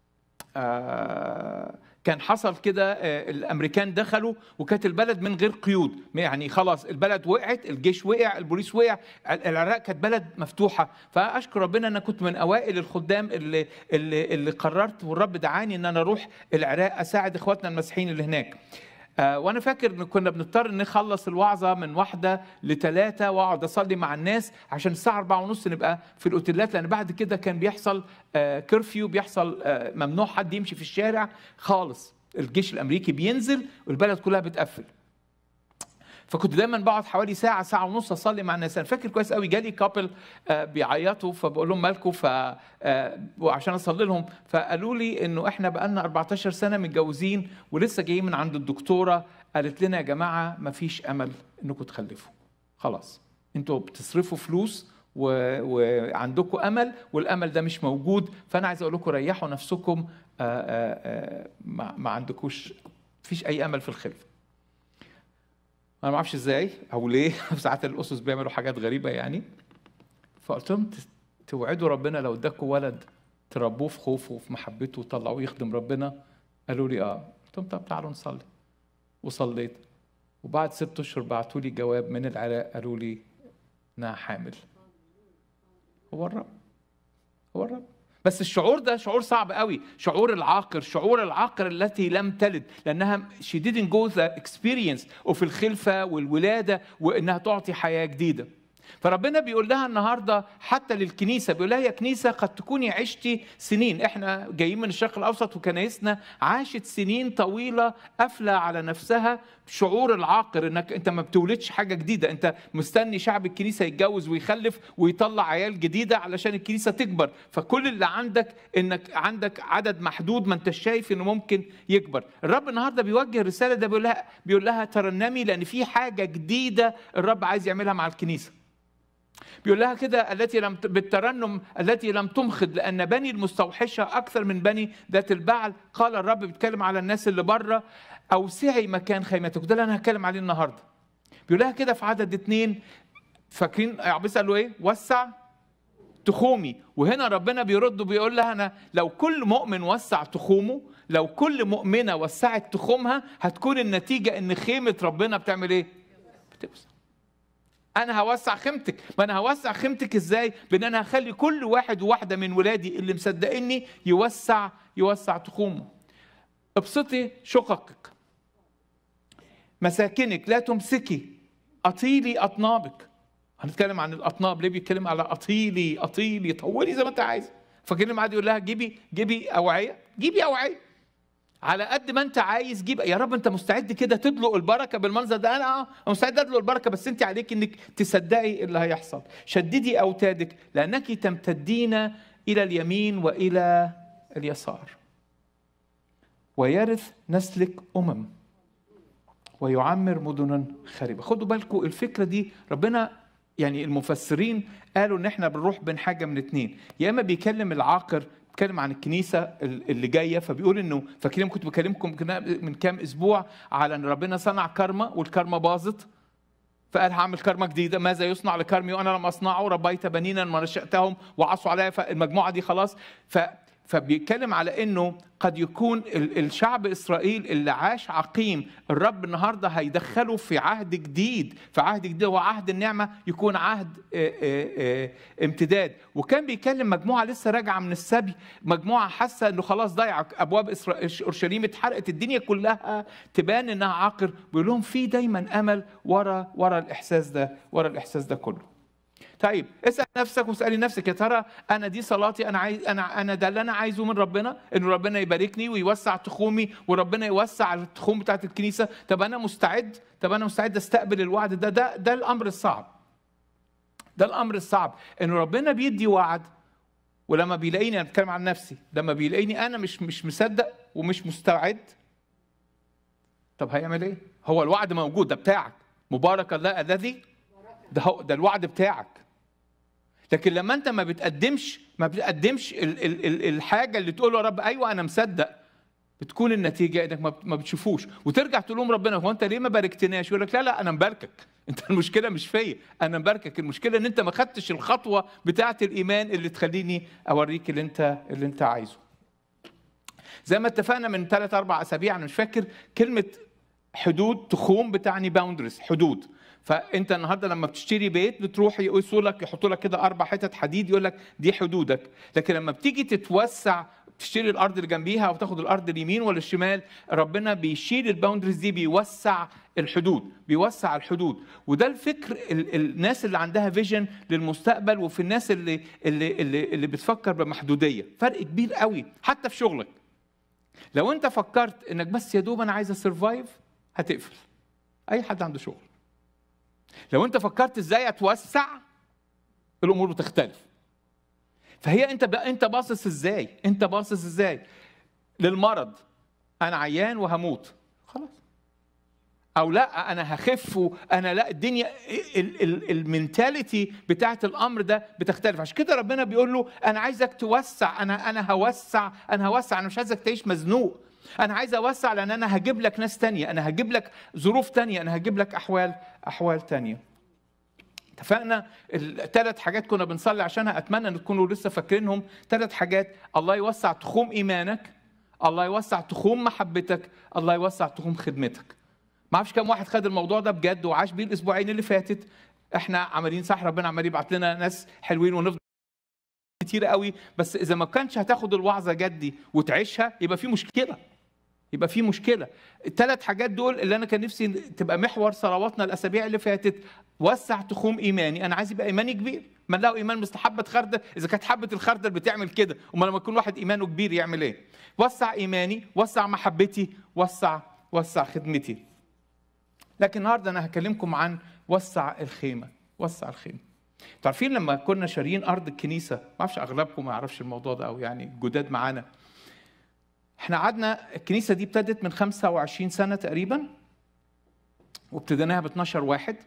[SPEAKER 4] آه، كان حصل كده آه، الامريكان دخلوا وكانت البلد من غير قيود يعني خلاص البلد وقعت الجيش وقع البوليس وقع العراق كانت بلد مفتوحه فاشكر ربنا ان انا كنت من اوائل الخدام اللي اللي, اللي قررت والرب دعاني ان انا اروح العراق اساعد اخواتنا المسيحيين اللي هناك آه، وانا فاكر ان كنا بنضطر نخلص الوعظه من واحده لثلاثه واقعد اصلي مع الناس عشان الساعه أربعة ونص نبقى في الاوتيلات لان بعد كده كان بيحصل كرفيو بيحصل آه، ممنوع حد يمشي في الشارع خالص الجيش الامريكي بينزل والبلد كلها بتقفل فكنت دايما بقعد حوالي ساعه ساعه ونص اصلي مع الناس انا فاكر كويس قوي جالي كابل بيعيطوا فبقول لهم مالكم ف آه، وعشان اصلي لهم فقالوا لي انه احنا بقالنا 14 سنه متجوزين ولسه جايين من عند الدكتوره قالت لنا يا جماعه ما فيش امل انكم تخلفوا خلاص انتوا بتصرفوا فلوس و- وعندكم امل والامل ده مش موجود فانا عايز اقول لكم ريحوا نفسكم آه، آه، آه، ما ما عندكوش مفيش اي امل في الخلفه انا ما اعرفش ازاي او ليه ساعات الاسس بيعملوا حاجات غريبه يعني فقلت لهم ت- توعدوا ربنا لو اداكوا ولد تربوه في خوفه وفي محبته وتطلعوه يخدم ربنا قالوا لي اه قلت لهم طب تعالوا نصلي وصليت وبعد ست اشهر بعتوا لي جواب من العراق قالوا لي انها حامل هو الرب هو الرب بس الشعور ده شعور صعب قوي شعور العاقر شعور العاقر التي لم تلد لانها she didn't go the experience وفي الخلفه والولاده وانها تعطي حياه جديده فربنا بيقول لها النهارده حتى للكنيسه بيقول لها يا كنيسه قد تكوني عشتي سنين احنا جايين من الشرق الاوسط وكنايسنا عاشت سنين طويله قافله على نفسها شعور العاقر انك انت ما بتولدش حاجه جديده انت مستني شعب الكنيسه يتجوز ويخلف ويطلع عيال جديده علشان الكنيسه تكبر فكل اللي عندك انك عندك عدد محدود ما انت شايف انه ممكن يكبر الرب النهارده بيوجه الرساله ده بيقول لها بيقول لها ترنمي لان في حاجه جديده الرب عايز يعملها مع الكنيسه بيقول لها كده التي لم بالترنم التي لم تمخض لان بني المستوحشه اكثر من بني ذات البعل قال الرب بيتكلم على الناس اللي بره اوسعي مكان خيمتك ده اللي انا هتكلم عليه النهارده بيقول لها كده في عدد اتنين فاكرين عبيس قال له ايه وسع تخومي وهنا ربنا بيرد وبيقول لها انا لو كل مؤمن وسع تخومه لو كل مؤمنه وسعت تخومها هتكون النتيجه ان خيمه ربنا بتعمل ايه بتوسع انا هوسع خيمتك ما انا هوسع خيمتك ازاي بان انا هخلي كل واحد وواحده من ولادي اللي مصدقني يوسع يوسع تخومه ابسطي شققك مساكنك لا تمسكي اطيلي اطنابك هنتكلم عن الاطناب ليه بيتكلم على اطيلي اطيلي طولي زي ما انت عايز فاكرين معاه يقول لها جيبي جيبي اوعيه جيبي اوعيه على قد ما انت عايز جيب يا رب انت مستعد كده تدلق البركه بالمنظر ده انا اه مستعد ادلق البركه بس انت عليك انك تصدقي اللي هيحصل شددي اوتادك لانك تمتدين الى اليمين والى اليسار ويرث نسلك امم ويعمر مدنا خاربه خدوا بالكم الفكره دي ربنا يعني المفسرين قالوا ان احنا بنروح بين حاجه من اتنين يا اما بيكلم العاقر بيتكلم عن الكنيسه اللي جايه فبيقول انه فاكرين كنت بكلمكم من كام اسبوع على ان ربنا صنع كارما والكارما باظت فقال هعمل كارما جديده ماذا يصنع لكرمي وانا لم اصنعه ربيت بنينا ما نشاتهم وعصوا عليا فالمجموعه دي خلاص ف فبيتكلم على انه قد يكون الشعب اسرائيل اللي عاش عقيم الرب النهارده هيدخله في عهد جديد في عهد جديد هو عهد النعمه يكون عهد امتداد وكان بيكلم مجموعه لسه راجعه من السبي مجموعه حاسه انه خلاص ضيع ابواب اورشليم اتحرقت الدنيا كلها تبان انها عاقر بيقول لهم في دايما امل ورا ورا الاحساس ده ورا الاحساس ده كله طيب اسال نفسك واسالي نفسك يا ترى انا دي صلاتي انا عايز انا انا ده اللي انا عايزه من ربنا ان ربنا يباركني ويوسع تخومي وربنا يوسع التخوم بتاعت الكنيسه طب انا مستعد طب انا مستعد استقبل الوعد ده ده ده الامر الصعب ده الامر الصعب ان ربنا بيدي وعد ولما بيلاقيني انا بتكلم عن نفسي لما بيلاقيني انا مش مش مصدق ومش مستعد طب هيعمل ايه هو الوعد موجود ده بتاعك مبارك الله الذي ده هو ده الوعد بتاعك لكن لما انت ما بتقدمش ما بتقدمش ال ال ال الحاجه اللي تقول له يا رب ايوه انا مصدق بتكون النتيجه انك ما بتشوفوش وترجع تقول لهم ربنا هو انت ليه ما باركتناش يقول لك لا لا انا مباركك انت المشكله مش فيا انا مباركك المشكله ان انت ما خدتش الخطوه بتاعه الايمان اللي تخليني اوريك اللي انت اللي انت عايزه زي ما اتفقنا من ثلاث اربع اسابيع انا مش فاكر كلمه حدود تخوم بتعني باوندرز حدود فانت النهارده لما بتشتري بيت بتروح يقيسوا لك يحطوا لك كده اربع حتت حديد يقول لك دي حدودك لكن لما بتيجي تتوسع تشتري الارض اللي جنبيها او تاخد الارض اليمين ولا الشمال ربنا بيشيل الباوندرز دي بيوسع الحدود بيوسع الحدود وده الفكر ال- الناس اللي عندها فيجن للمستقبل وفي الناس اللي اللي اللي, اللي بتفكر بمحدوديه فرق كبير قوي حتى في شغلك لو انت فكرت انك بس يا دوب انا عايز اسرفايف هتقفل اي حد عنده شغل لو انت فكرت ازاي اتوسع الامور بتختلف فهي انت بقى انت باصص ازاي انت باصص ازاي للمرض انا عيان وهموت خلاص او لا انا هخف انا لا الدنيا ال- ال- المنتاليتي بتاعت الامر ده بتختلف عشان كده ربنا بيقول له انا عايزك توسع انا انا هوسع انا هوسع انا مش عايزك تعيش مزنوق انا عايز اوسع لان انا هجيب لك ناس تانية انا هجيب لك ظروف تانية انا هجيب لك احوال احوال تانية اتفقنا الثلاث حاجات كنا بنصلي عشانها اتمنى ان تكونوا لسه فاكرينهم ثلاث حاجات الله يوسع تخوم ايمانك الله يوسع تخوم محبتك الله يوسع تخوم خدمتك ما اعرفش كم واحد خد الموضوع ده بجد وعاش بيه الاسبوعين اللي فاتت احنا عمالين صح ربنا عمال يبعت لنا ناس حلوين ونفضل كتير قوي بس اذا ما كانش هتاخد الوعظه جدي وتعيشها يبقى في مشكله يبقى في مشكله الثلاث حاجات دول اللي انا كان نفسي تبقى محور صلواتنا الاسابيع اللي فاتت وسع تخوم ايماني انا عايز يبقى ايماني كبير من له ايمان مثل حبه خردل اذا كانت حبه الخردل بتعمل كده امال لما يكون واحد ايمانه كبير يعمل ايه وسع ايماني وسع محبتي وسع وسع خدمتي لكن النهارده انا هكلمكم عن وسع الخيمه وسع الخيمه تعرفين لما كنا شاريين ارض الكنيسه ما اعرفش اغلبكم ما يعرفش الموضوع ده او يعني جداد معانا احنا قعدنا الكنيسه دي ابتدت من 25 سنه تقريبا وابتديناها ب 12 واحد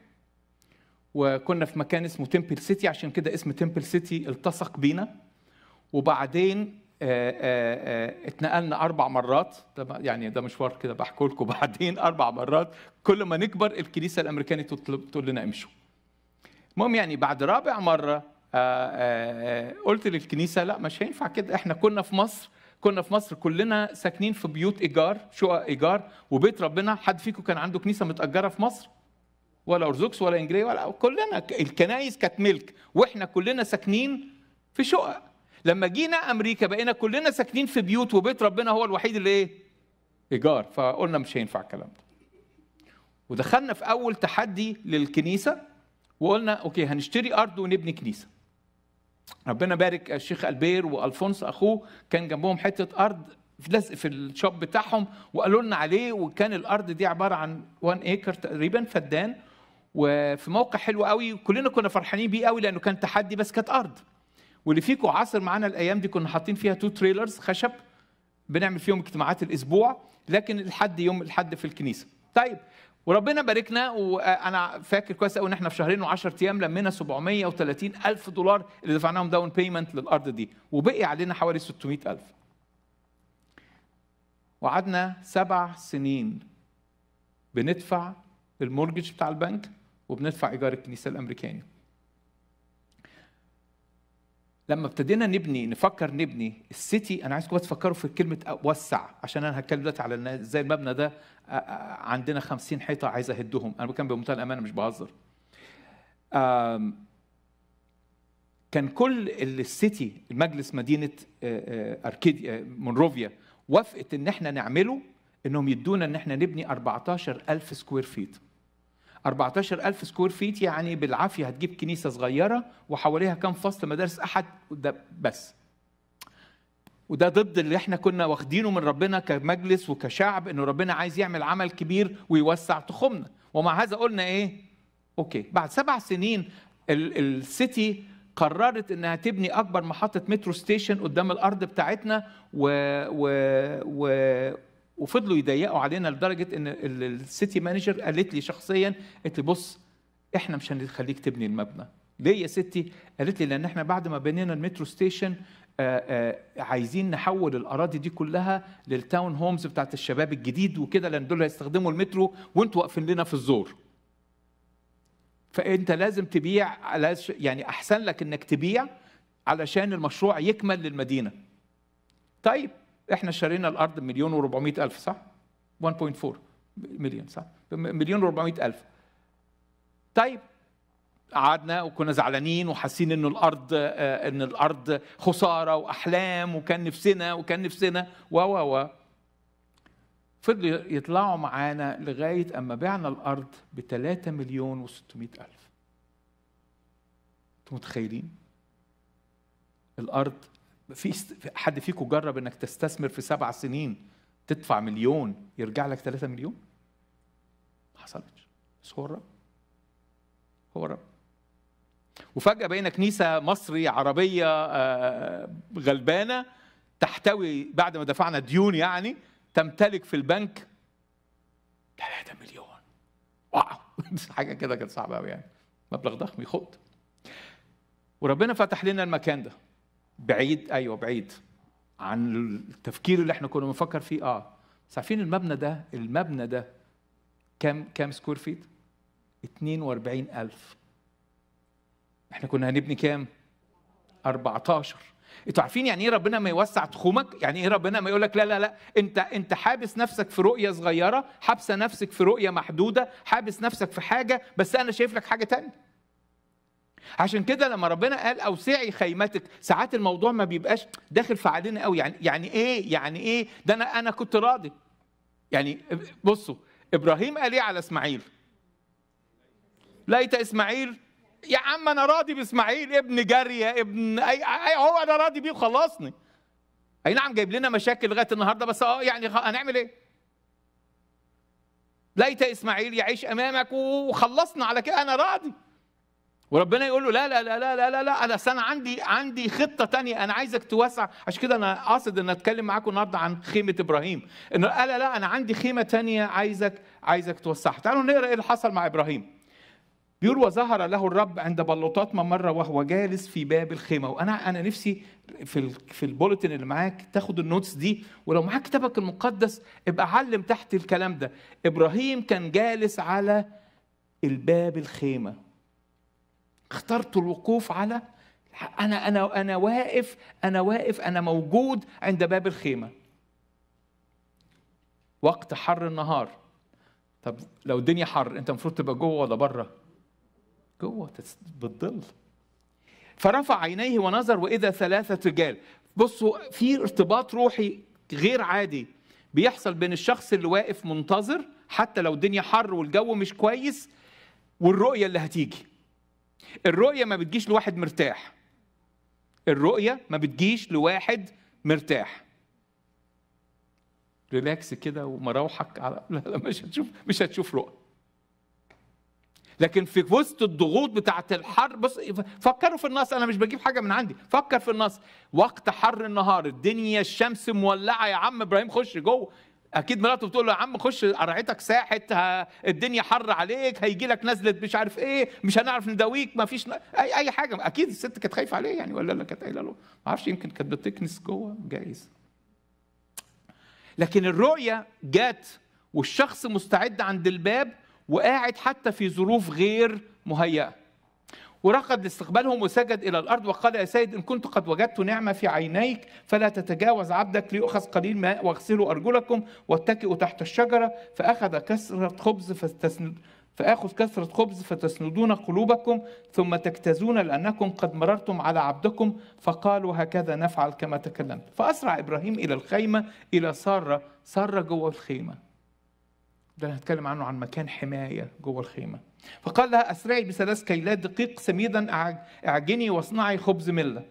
[SPEAKER 4] وكنا في مكان اسمه تمبل سيتي عشان كده اسم تمبل سيتي التصق بينا وبعدين آه، آه، آه، اتنقلنا اربع مرات ده ما- يعني ده مشوار كده بحكي لكم بعدين اربع مرات كل ما نكبر الكنيسه الامريكانيه تطلب تقول لنا امشوا المهم يعني بعد رابع مره آه، آه، آه، قلت للكنيسه لا مش هينفع كده احنا كنا في مصر كنا في مصر كلنا ساكنين في بيوت ايجار شقق ايجار وبيت ربنا حد فيكم كان عنده كنيسه متاجره في مصر ولا ارثوذكس ولا انجليزي ولا كلنا الكنايس كانت ملك واحنا كلنا ساكنين في شقق لما جينا امريكا بقينا كلنا ساكنين في بيوت وبيت ربنا هو الوحيد اللي ايه ايجار فقلنا مش هينفع الكلام ده ودخلنا في اول تحدي للكنيسه وقلنا اوكي هنشتري ارض ونبني كنيسه ربنا بارك الشيخ البير والفونس اخوه كان جنبهم حته ارض في لزق في الشوب بتاعهم وقالوا لنا عليه وكان الارض دي عباره عن 1 ايكر تقريبا فدان وفي موقع حلو قوي وكلنا كنا فرحانين بيه قوي لانه كان تحدي بس كانت ارض واللي فيكم عاصر معانا الايام دي كنا حاطين فيها تو تريلرز خشب بنعمل فيهم اجتماعات الاسبوع لكن الحد يوم الحد في الكنيسه طيب وربنا باركنا وانا فاكر كويس قوي ان احنا في شهرين و10 ايام لمينا 730 الف دولار اللي دفعناهم داون بيمنت للارض دي وبقي علينا حوالي 600 الف وقعدنا سبع سنين بندفع المورجج بتاع البنك وبندفع ايجار الكنيسه الامريكاني لما ابتدينا نبني نفكر نبني السيتي انا عايزكم بس تفكروا في كلمه وسع عشان انا هتكلم دلوقتي على الناس ازاي المبنى ده آه، آه، عندنا 50 حيطه عايز اهدهم انا بتكلم بمنتهى الامانه مش بهزر آم، كان كل السيتي المجلس مدينه آه، آه، اركيديا آه، مونروفيا وافقت ان احنا نعمله انهم يدونا ان احنا نبني 14000 سكوير فيت 14000 سكوير فيت يعني بالعافيه هتجيب كنيسه صغيره وحواليها كام فصل مدارس احد ده بس وده ضد اللي احنا كنا واخدينه من ربنا كمجلس وكشعب انه ربنا عايز يعمل عمل كبير ويوسع تخمنا ومع هذا قلنا ايه اوكي بعد سبع سنين ال- السيتي قررت انها تبني اكبر محطه مترو ستيشن قدام الارض بتاعتنا و, و, و وفضلوا يضيقوا علينا لدرجه ان ال- السيتي مانجر قالت لي شخصيا قالت لي بص احنا مش هنخليك تبني المبنى ليه يا ستي قالت لي لان احنا بعد ما بنينا المترو ستيشن آه، آه، عايزين نحول الاراضي دي كلها للتاون هومز بتاعت الشباب الجديد وكده لان دول هيستخدموا المترو وانتوا واقفين لنا في الزور فانت لازم تبيع على- يعني احسن لك انك تبيع علشان المشروع يكمل للمدينه طيب احنا اشترينا الارض بمليون و400 الف صح 1.4 مليون صح مليون و400 الف طيب قعدنا وكنا زعلانين وحاسين ان الارض آه، ان الارض خساره واحلام وكان نفسنا وكان نفسنا و و و فضلوا يطلعوا معانا لغايه اما بعنا الارض ب 3 مليون و600 الف انتوا متخيلين الارض في است- في حد فيكم جرب انك تستثمر في سبع سنين تدفع مليون يرجع لك 3 مليون ما حصلتش بس هو الرب هو الرب وفجأة بقينا كنيسة مصري عربية آه، غلبانة تحتوي بعد ما دفعنا ديون يعني تمتلك في البنك 3 مليون حاجه كده كانت صعبه قوي يعني مبلغ ضخم يخد وربنا فتح لنا المكان ده بعيد ايوه بعيد عن التفكير اللي احنا كنا بنفكر فيه اه بس عارفين المبنى ده المبنى ده كام كام سكوير فيت 42000 احنا كنا هنبني كام 14 انتوا عارفين يعني ايه ربنا ما يوسع تخومك يعني ايه ربنا ما يقول لك لا لا لا انت انت حابس نفسك في رؤيه صغيره حابسه نفسك في رؤيه محدوده حابس نفسك في حاجه بس انا شايف لك حاجه تانية عشان كده لما ربنا قال اوسعي خيمتك ساعات الموضوع ما بيبقاش داخل في عقلنا قوي يعني يعني ايه يعني ايه ده انا انا كنت راضي يعني بصوا ابراهيم قال ايه على اسماعيل ليت اسماعيل يا عم انا راضي باسماعيل ابن جاريه ابن اي, أي هو انا راضي بيه وخلصني اي نعم جايب لنا مشاكل لغايه النهارده بس اه يعني خ- هنعمل ايه ليت اسماعيل يعيش امامك وخلصنا على كده انا راضي وربنا يقول له لا لا لا لا لا لا, لا انا أصل انا عندي عندي خطه تانية انا عايزك توسع عشان كده انا قاصد ان اتكلم معاكم النهارده عن خيمه ابراهيم انه لا لا لا انا عندي خيمه تانية عايزك عايزك توسعها تعالوا نقرا ايه اللي حصل مع ابراهيم بيقول وظهر له الرب عند بلوطات ممرة وهو جالس في باب الخيمة وأنا أنا نفسي في ال في البوليتن اللي معاك تاخد النوتس دي ولو معاك كتابك المقدس ابقى علم تحت الكلام ده إبراهيم كان جالس على الباب الخيمة اخترت الوقوف على أنا أنا أنا واقف أنا واقف أنا موجود عند باب الخيمة وقت حر النهار طب لو الدنيا حر أنت المفروض تبقى جوه ولا بره؟ جوه تس- بالظل فرفع عينيه ونظر واذا ثلاثه رجال بصوا في ارتباط روحي غير عادي بيحصل بين الشخص اللي واقف منتظر حتى لو الدنيا حر والجو مش كويس والرؤيه اللي هتيجي الرؤيه ما بتجيش لواحد مرتاح الرؤيه ما بتجيش لواحد مرتاح ريلاكس كده ومراوحك على لا لا مش هتشوف مش هتشوف رؤى لكن في وسط الضغوط بتاعه الحر بص فكروا في النص انا مش بجيب حاجه من عندي فكر في النص وقت حر النهار الدنيا الشمس مولعه يا عم ابراهيم خش جوه اكيد مراته بتقول له يا عم خش قرعتك ساحت ها الدنيا حر عليك هيجي لك نزله مش عارف ايه مش هنعرف نداويك ما فيش ن... اي اي حاجه اكيد الست كانت خايفه عليه يعني ولا لا كانت قايله له ما اعرفش يمكن كانت بتكنس جوه جايز لكن الرؤية جات والشخص مستعد عند الباب وقاعد حتى في ظروف غير مهيئة ورقد لاستقبالهم وسجد إلى الأرض وقال يا سيد إن كنت قد وجدت نعمة في عينيك فلا تتجاوز عبدك ليؤخذ قليل ماء واغسلوا أرجلكم واتكئوا تحت الشجرة فأخذ كسرة خبز فتسند فآخذ كثرة خبز فتسندون قلوبكم ثم تجتازون لأنكم قد مررتم على عبدكم فقالوا هكذا نفعل كما تكلمت فأسرع إبراهيم إلى الخيمة إلى سارة سارة جوه الخيمة ده أنا هتكلم عنه عن مكان حماية جوه الخيمة فقال لها أسرعي بثلاث كيلات دقيق سميدا أعج- أعجني واصنعي خبز ملة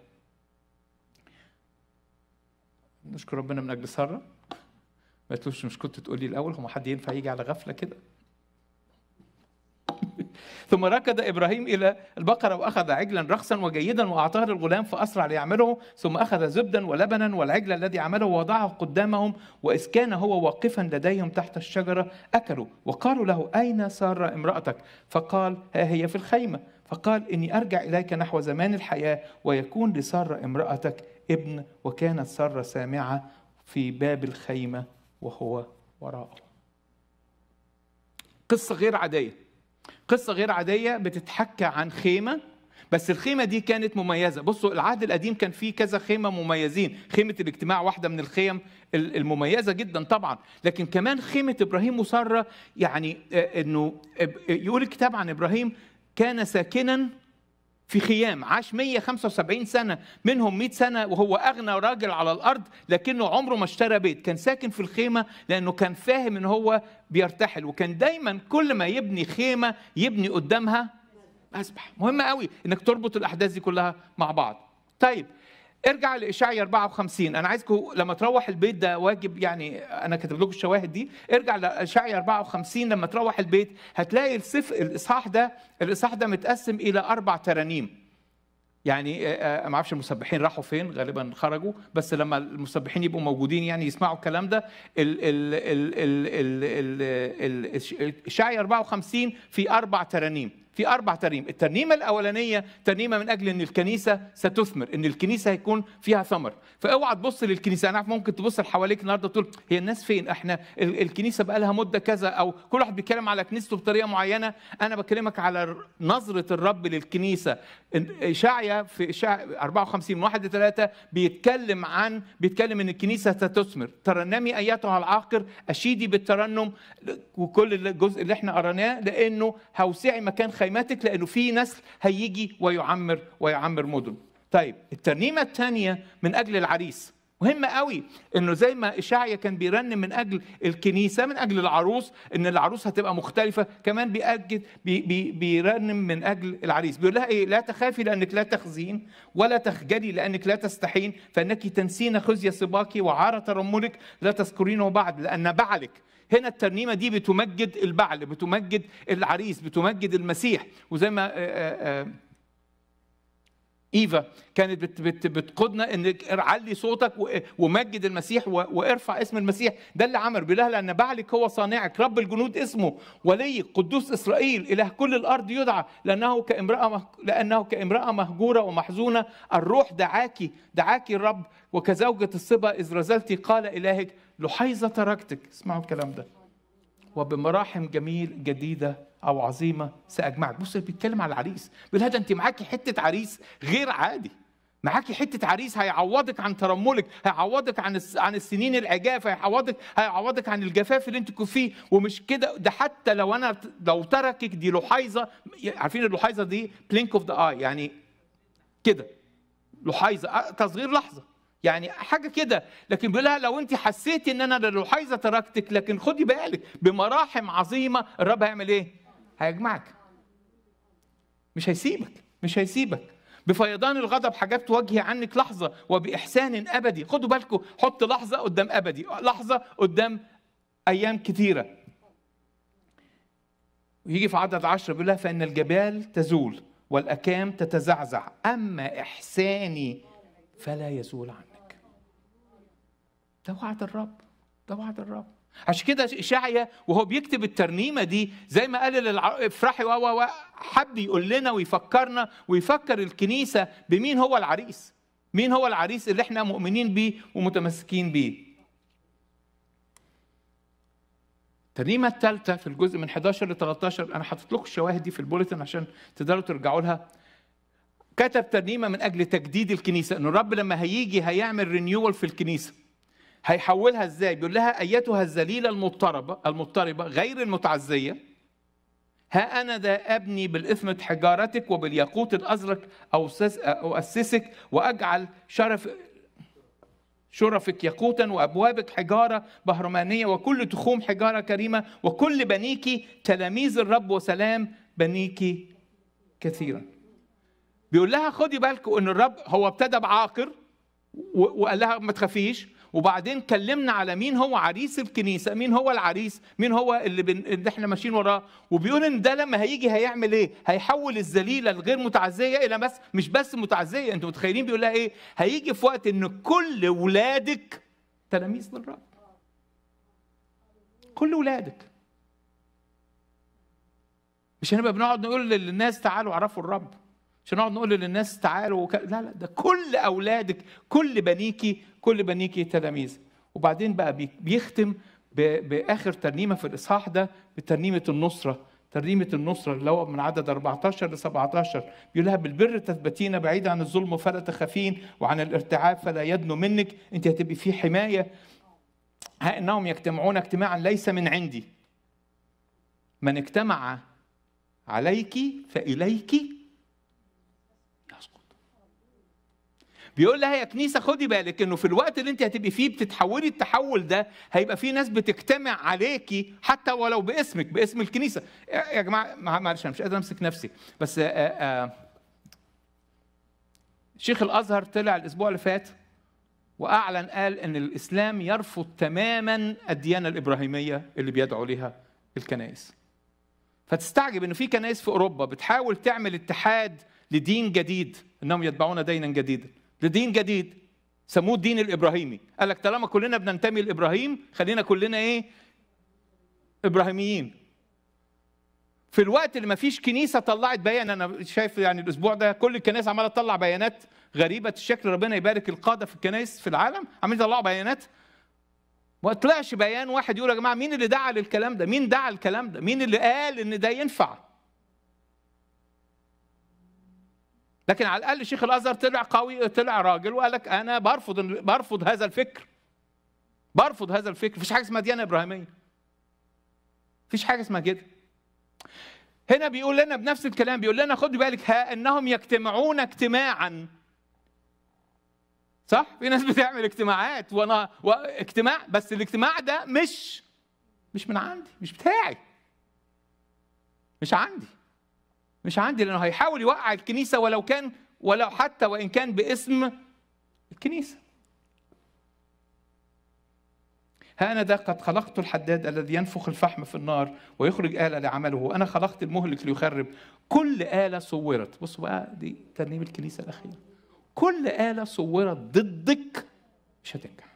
[SPEAKER 4] نشكر ربنا من أجل سارة ما قلتلوش مش كنت تقولي الأول هو حد ينفع يجي على غفلة كده ثم ركض ابراهيم الى البقره واخذ عجلا رخصا وجيدا واعطاه للغلام فاسرع ليعمله ثم اخذ زبدا ولبنا والعجل الذي عمله ووضعه قدامهم واذ كان هو واقفا لديهم تحت الشجره اكلوا وقالوا له اين ساره امراتك فقال ها هي في الخيمه فقال اني ارجع اليك نحو زمان الحياه ويكون لساره امراتك ابن وكانت ساره سامعه في باب الخيمه وهو وراءه قصه غير عاديه قصة غير عادية بتتحكى عن خيمة بس الخيمة دي كانت مميزة بصوا العهد القديم كان فيه كذا خيمة مميزين خيمة الاجتماع واحدة من الخيم ال- المميزة جدا طبعا لكن كمان خيمة إبراهيم وسارة يعني آه، أنه آه، يقول الكتاب عن إبراهيم كان ساكنا في خيام عاش 175 سنة منهم 100 سنة وهو أغنى راجل على الأرض لكنه عمره ما اشترى بيت كان ساكن في الخيمة لأنه كان فاهم إن هو بيرتحل وكان دايما كل ما يبني خيمة يبني قدامها مسبح مهم قوي إنك تربط الأحداث دي كلها مع بعض طيب ارجع لإشعيا 54 أنا عايزكم لما تروح البيت ده واجب يعني أنا كاتب لكم الشواهد دي ارجع لإشعيا 54 لما تروح البيت هتلاقي الصف الإصحاح ده الإصحاح ده متقسم إلى أربع ترانيم يعني آه، آه، ما اعرفش المسبحين راحوا فين غالبا خرجوا بس لما المسبحين يبقوا موجودين يعني يسمعوا الكلام ده ال- ال- ال- ال- ال- ال- ال- اشعيا 54 في اربع ترانيم في اربع ترانيم الترنيمه الاولانيه ترنيمه من اجل ان الكنيسه ستثمر ان الكنيسه هيكون فيها ثمر فاوعى تبص للكنيسه انا عارف ممكن تبص حواليك النهارده تقول هي الناس فين احنا ال- الكنيسه بقى لها مده كذا او كل واحد بيتكلم على كنيسته بطريقه معينه انا بكلمك على نظره الرب للكنيسه إن- اشعيا في اشعيا 54 من 1 ل 3 بيتكلم عن بيتكلم ان الكنيسه ستثمر ترنمي ايتها العاقر اشيدي بالترنم وكل الجزء اللي احنا قريناه لانه هوسعي مكان خيمتك لانه في نسل هيجي ويعمر ويعمر مدن طيب الترنيمه الثانيه من اجل العريس مهمة قوي انه زي ما اشعيا كان بيرنم من اجل الكنيسة من اجل العروس ان العروس هتبقى مختلفة كمان بيأكد بي بي بيرنم من اجل العريس بيقول لها ايه لا تخافي لانك لا تخزين ولا تخجلي لانك لا تستحين فانك تنسين خزي صباك وعار ترملك لا تذكرينه بعد لان بعلك هنا الترنيمه دي بتمجد البعل بتمجد العريس بتمجد المسيح وزي ما آه، آه، آه، ايفا كانت بت بت بتقودنا ان علي صوتك و- ومجد المسيح و- وارفع اسم المسيح ده اللي عمل بيقول لها لان بعلك هو صانعك رب الجنود اسمه ولي قدوس اسرائيل اله كل الارض يدعى لانه كامراه مه... لانه كامراه مهجوره ومحزونه الروح دعاكي دعاكي الرب وكزوجة الصبا اذ رزلتي قال الهك لحيظه تركتك اسمعوا الكلام ده وبمراحم جميل جديدة أو عظيمة سأجمعك بص بيتكلم على العريس بيقول هذا أنت معاكي حتة عريس غير عادي معاكي حتة عريس هيعوضك عن ترملك هيعوضك عن الس- عن السنين العجاف هيعوضك هيعوضك عن الجفاف اللي انت كنت فيه ومش كده ده حتى لو انا لو تركك دي لحيظه عارفين اللحيظه دي بلينك اوف ذا اي يعني كده لحيظه أه، تصغير لحظه يعني حاجه كده لكن بيقول لها لو انت حسيتي ان انا للحيظه تركتك لكن خدي بالك بمراحم عظيمه الرب هيعمل ايه؟ هيجمعك مش هيسيبك مش هيسيبك بفيضان الغضب حجبت وجهي عنك لحظه وباحسان ابدي خدوا بالكم حط لحظه قدام ابدي لحظه قدام ايام كثيره ويجي في عدد عشرة بيقول لها فإن الجبال تزول والأكام تتزعزع أما إحساني فلا يزول عنك ده وعد الرب ده وعد الرب عشان كده إشعيا وهو بيكتب الترنيمة دي زي ما قال للع... افرحي و و و حب يقول لنا ويفكرنا ويفكر الكنيسة بمين هو العريس مين هو العريس اللي احنا مؤمنين بيه ومتمسكين بيه الترنيمة الثالثة في الجزء من 11 ل 13 أنا حاطط لكم الشواهد دي في البوليتن عشان تقدروا ترجعوا لها كتب ترنيمة من أجل تجديد الكنيسة إنه الرب لما هيجي هيعمل رينيوال في الكنيسة هيحولها إزاي؟ بيقول لها أيتها الذليلة المضطربة المضطربة غير المتعزية ها أنا ذا أبني بالإثمة حجارتك وبالياقوت الأزرق أوسس أؤسسك وأجعل شرف شرفك ياقوتا وابوابك حجاره بهرمانيه وكل تخوم حجاره كريمه وكل بنيك تلاميذ الرب وسلام بنيك كثيرا. بيقول لها خدي بالكم ان الرب هو ابتدى بعاقر و- وقال لها ما تخافيش وبعدين كلمنا على مين هو عريس الكنيسه مين هو العريس مين هو اللي, بن... اللي احنا ماشيين وراه وبيقول ان ده لما هيجي هيعمل ايه هيحول الذليله الغير متعزيه الى بس مش بس متعزيه انتوا متخيلين بيقول لها ايه هيجي في وقت ان كل ولادك تلاميذ للرب كل ولادك مش هنبقى بنقعد نقول للناس تعالوا اعرفوا الرب مش هنقعد نقول للناس تعالوا وك... لا لا ده كل اولادك كل بنيكي كل بنيكي تلاميذ وبعدين بقى بي- بيختم ب... باخر ترنيمه في الاصحاح ده بترنيمه النصره ترنيمة النصرة اللي هو من عدد 14 ل 17 بيقول لها بالبر تثبتين بعيد عن الظلم فلا تخافين وعن الارتعاب فلا يدنو منك انت هتبقي في حماية ها انهم يجتمعون اجتماعا ليس من عندي من اجتمع عليك فإليك يسقط بيقول لها يا كنيسة خدي بالك انه في الوقت اللي انت هتبقي فيه بتتحولي التحول ده هيبقى في ناس بتجتمع عليكي حتى ولو باسمك باسم الكنيسة يا يا جماعة مع- معلش انا مش قادر امسك نفسي بس آه، آه، شيخ الازهر طلع الاسبوع اللي فات واعلن قال ان الاسلام يرفض تماما الديانه الابراهيميه اللي بيدعو لها الكنائس فتستعجب ان في كنائس في اوروبا بتحاول تعمل اتحاد لدين جديد انهم يتبعون دينا جديدا ده دين جديد سموه الدين الابراهيمي قال لك طالما كلنا بننتمي لابراهيم خلينا كلنا ايه ابراهيميين في الوقت اللي ما فيش كنيسه طلعت بيان انا شايف يعني الاسبوع ده كل الكنائس عماله تطلع بيانات غريبه الشكل ربنا يبارك القاده في الكنائس في العالم عمالين يطلعوا بيانات ما طلعش بيان واحد يقول يا جماعه مين اللي دعا للكلام ده؟ مين دعا الكلام ده؟ مين اللي قال ان ده ينفع؟ لكن على الاقل شيخ الازهر طلع قوي طلع راجل وقال لك انا برفض برفض هذا الفكر. برفض هذا الفكر، مفيش حاجه اسمها ديانه ابراهيميه. مفيش حاجه اسمها كده. هنا بيقول لنا بنفس الكلام بيقول لنا خد بالك ها انهم يجتمعون اجتماعا صح؟ في ناس بتعمل اجتماعات وانا واجتماع بس الاجتماع ده مش مش من عندي مش بتاعي مش عندي مش عندي لانه هيحاول يوقع الكنيسه ولو كان ولو حتى وان كان باسم الكنيسه ها أنا ذا قد خلقت الحداد الذي ينفخ الفحم في النار ويخرج آلة لعمله أنا خلقت المهلك ليخرب كل آلة صورت بصوا بقى دي ترنيم الكنيسة الأخيرة كل آلة صورت ضدك مش هتنجح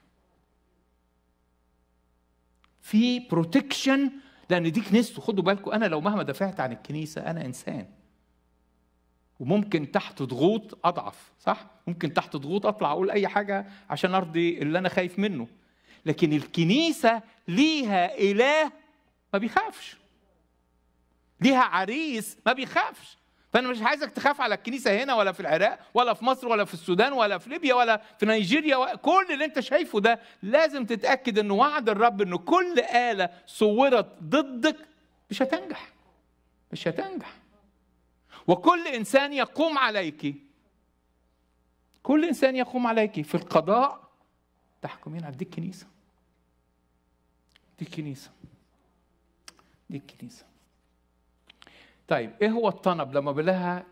[SPEAKER 4] في بروتكشن لأن دي كنيسته خدوا بالكم أنا لو مهما دافعت عن الكنيسة أنا إنسان وممكن تحت ضغوط أضعف صح؟ ممكن تحت ضغوط أطلع أقول أي حاجة عشان أرضي اللي أنا خايف منه لكن الكنيسة ليها إله ما بيخافش ليها عريس ما بيخافش فأنا مش عايزك تخاف على الكنيسة هنا ولا في العراق ولا في مصر ولا في السودان ولا في ليبيا ولا في نيجيريا ولا كل اللي أنت شايفه ده لازم تتأكد إن وعد الرب إن كل آلة صورت ضدك مش هتنجح مش هتنجح وكل إنسان يقوم عليك كل إنسان يقوم عليك في القضاء تحكمين على دي الكنيسة دي الكنيسة دي الكنيسة طيب ايه هو الطنب لما بلاها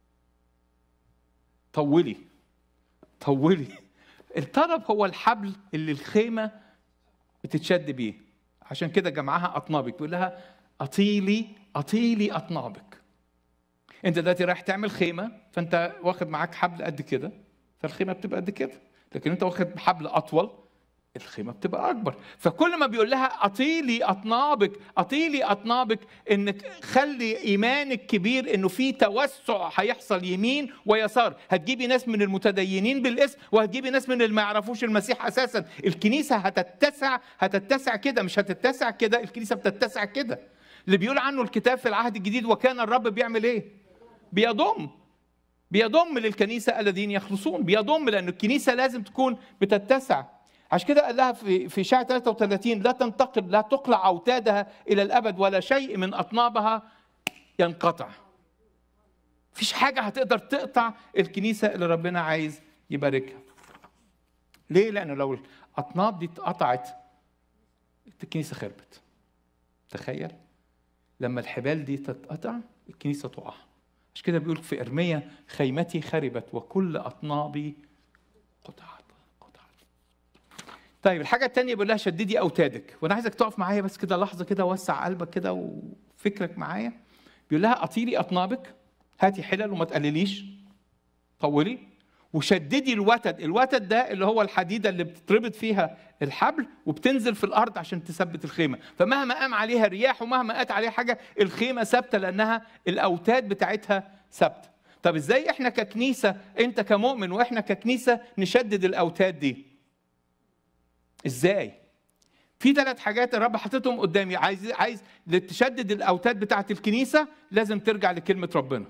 [SPEAKER 4] طولي طولي الطنب هو الحبل اللي الخيمة بتتشد بيه عشان كده جمعها أطنابك بيقول لها أطيلي أطيلي أطنابك أنت دلوقتي رايح تعمل خيمة فأنت واخد معاك حبل قد كده فالخيمة بتبقى قد كده لكن أنت واخد حبل أطول الخيمه بتبقى اكبر فكل ما بيقول لها اطيلي اطنابك اطيلي اطنابك انك خلي ايمانك كبير انه في توسع هيحصل يمين ويسار هتجيبي ناس من المتدينين بالاسم وهتجيبي ناس من اللي ما يعرفوش المسيح اساسا الكنيسه هتتسع هتتسع كده مش هتتسع كده الكنيسه بتتسع كده اللي بيقول عنه الكتاب في العهد الجديد وكان الرب بيعمل ايه بيضم بيضم للكنيسه الذين يخلصون بيضم لان الكنيسه لازم تكون بتتسع عشان كده قال لها في في شاعر 33 لا تنتقل لا تقلع اوتادها الى الابد ولا شيء من اطنابها ينقطع. مفيش حاجه هتقدر تقطع الكنيسه اللي ربنا عايز يباركها. ليه؟ لانه لو الاطناب دي اتقطعت الكنيسه خربت. تخيل لما الحبال دي تتقطع الكنيسه تقع. عشان كده بيقول في ارميا خيمتي خربت وكل اطنابي قطعت. طيب الحاجة التانية بيقول لها شددي أوتادك وأنا عايزك تقف معايا بس كده لحظة كده وسع قلبك كده وفكرك معايا بيقول لها أطيلي أطنابك هاتي حلل وما تقلليش طولي وشددي الوتد الوتد ده اللي هو الحديدة اللي بتتربط فيها الحبل وبتنزل في الأرض عشان تثبت الخيمة فمهما قام عليها رياح ومهما قات عليها حاجة الخيمة ثابتة لأنها الأوتاد بتاعتها ثابتة طب ازاي احنا ككنيسة انت كمؤمن واحنا ككنيسة نشدد الأوتاد دي ازاي في ثلاث حاجات الرب حاططهم قدامي عايز عايز تشدد الاوتاد بتاعه الكنيسه لازم ترجع لكلمه ربنا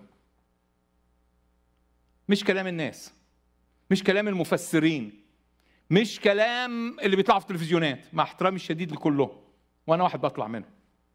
[SPEAKER 4] مش كلام الناس مش كلام المفسرين مش كلام اللي بيطلعوا في التلفزيونات مع احترامي الشديد لكلهم وانا واحد بطلع منهم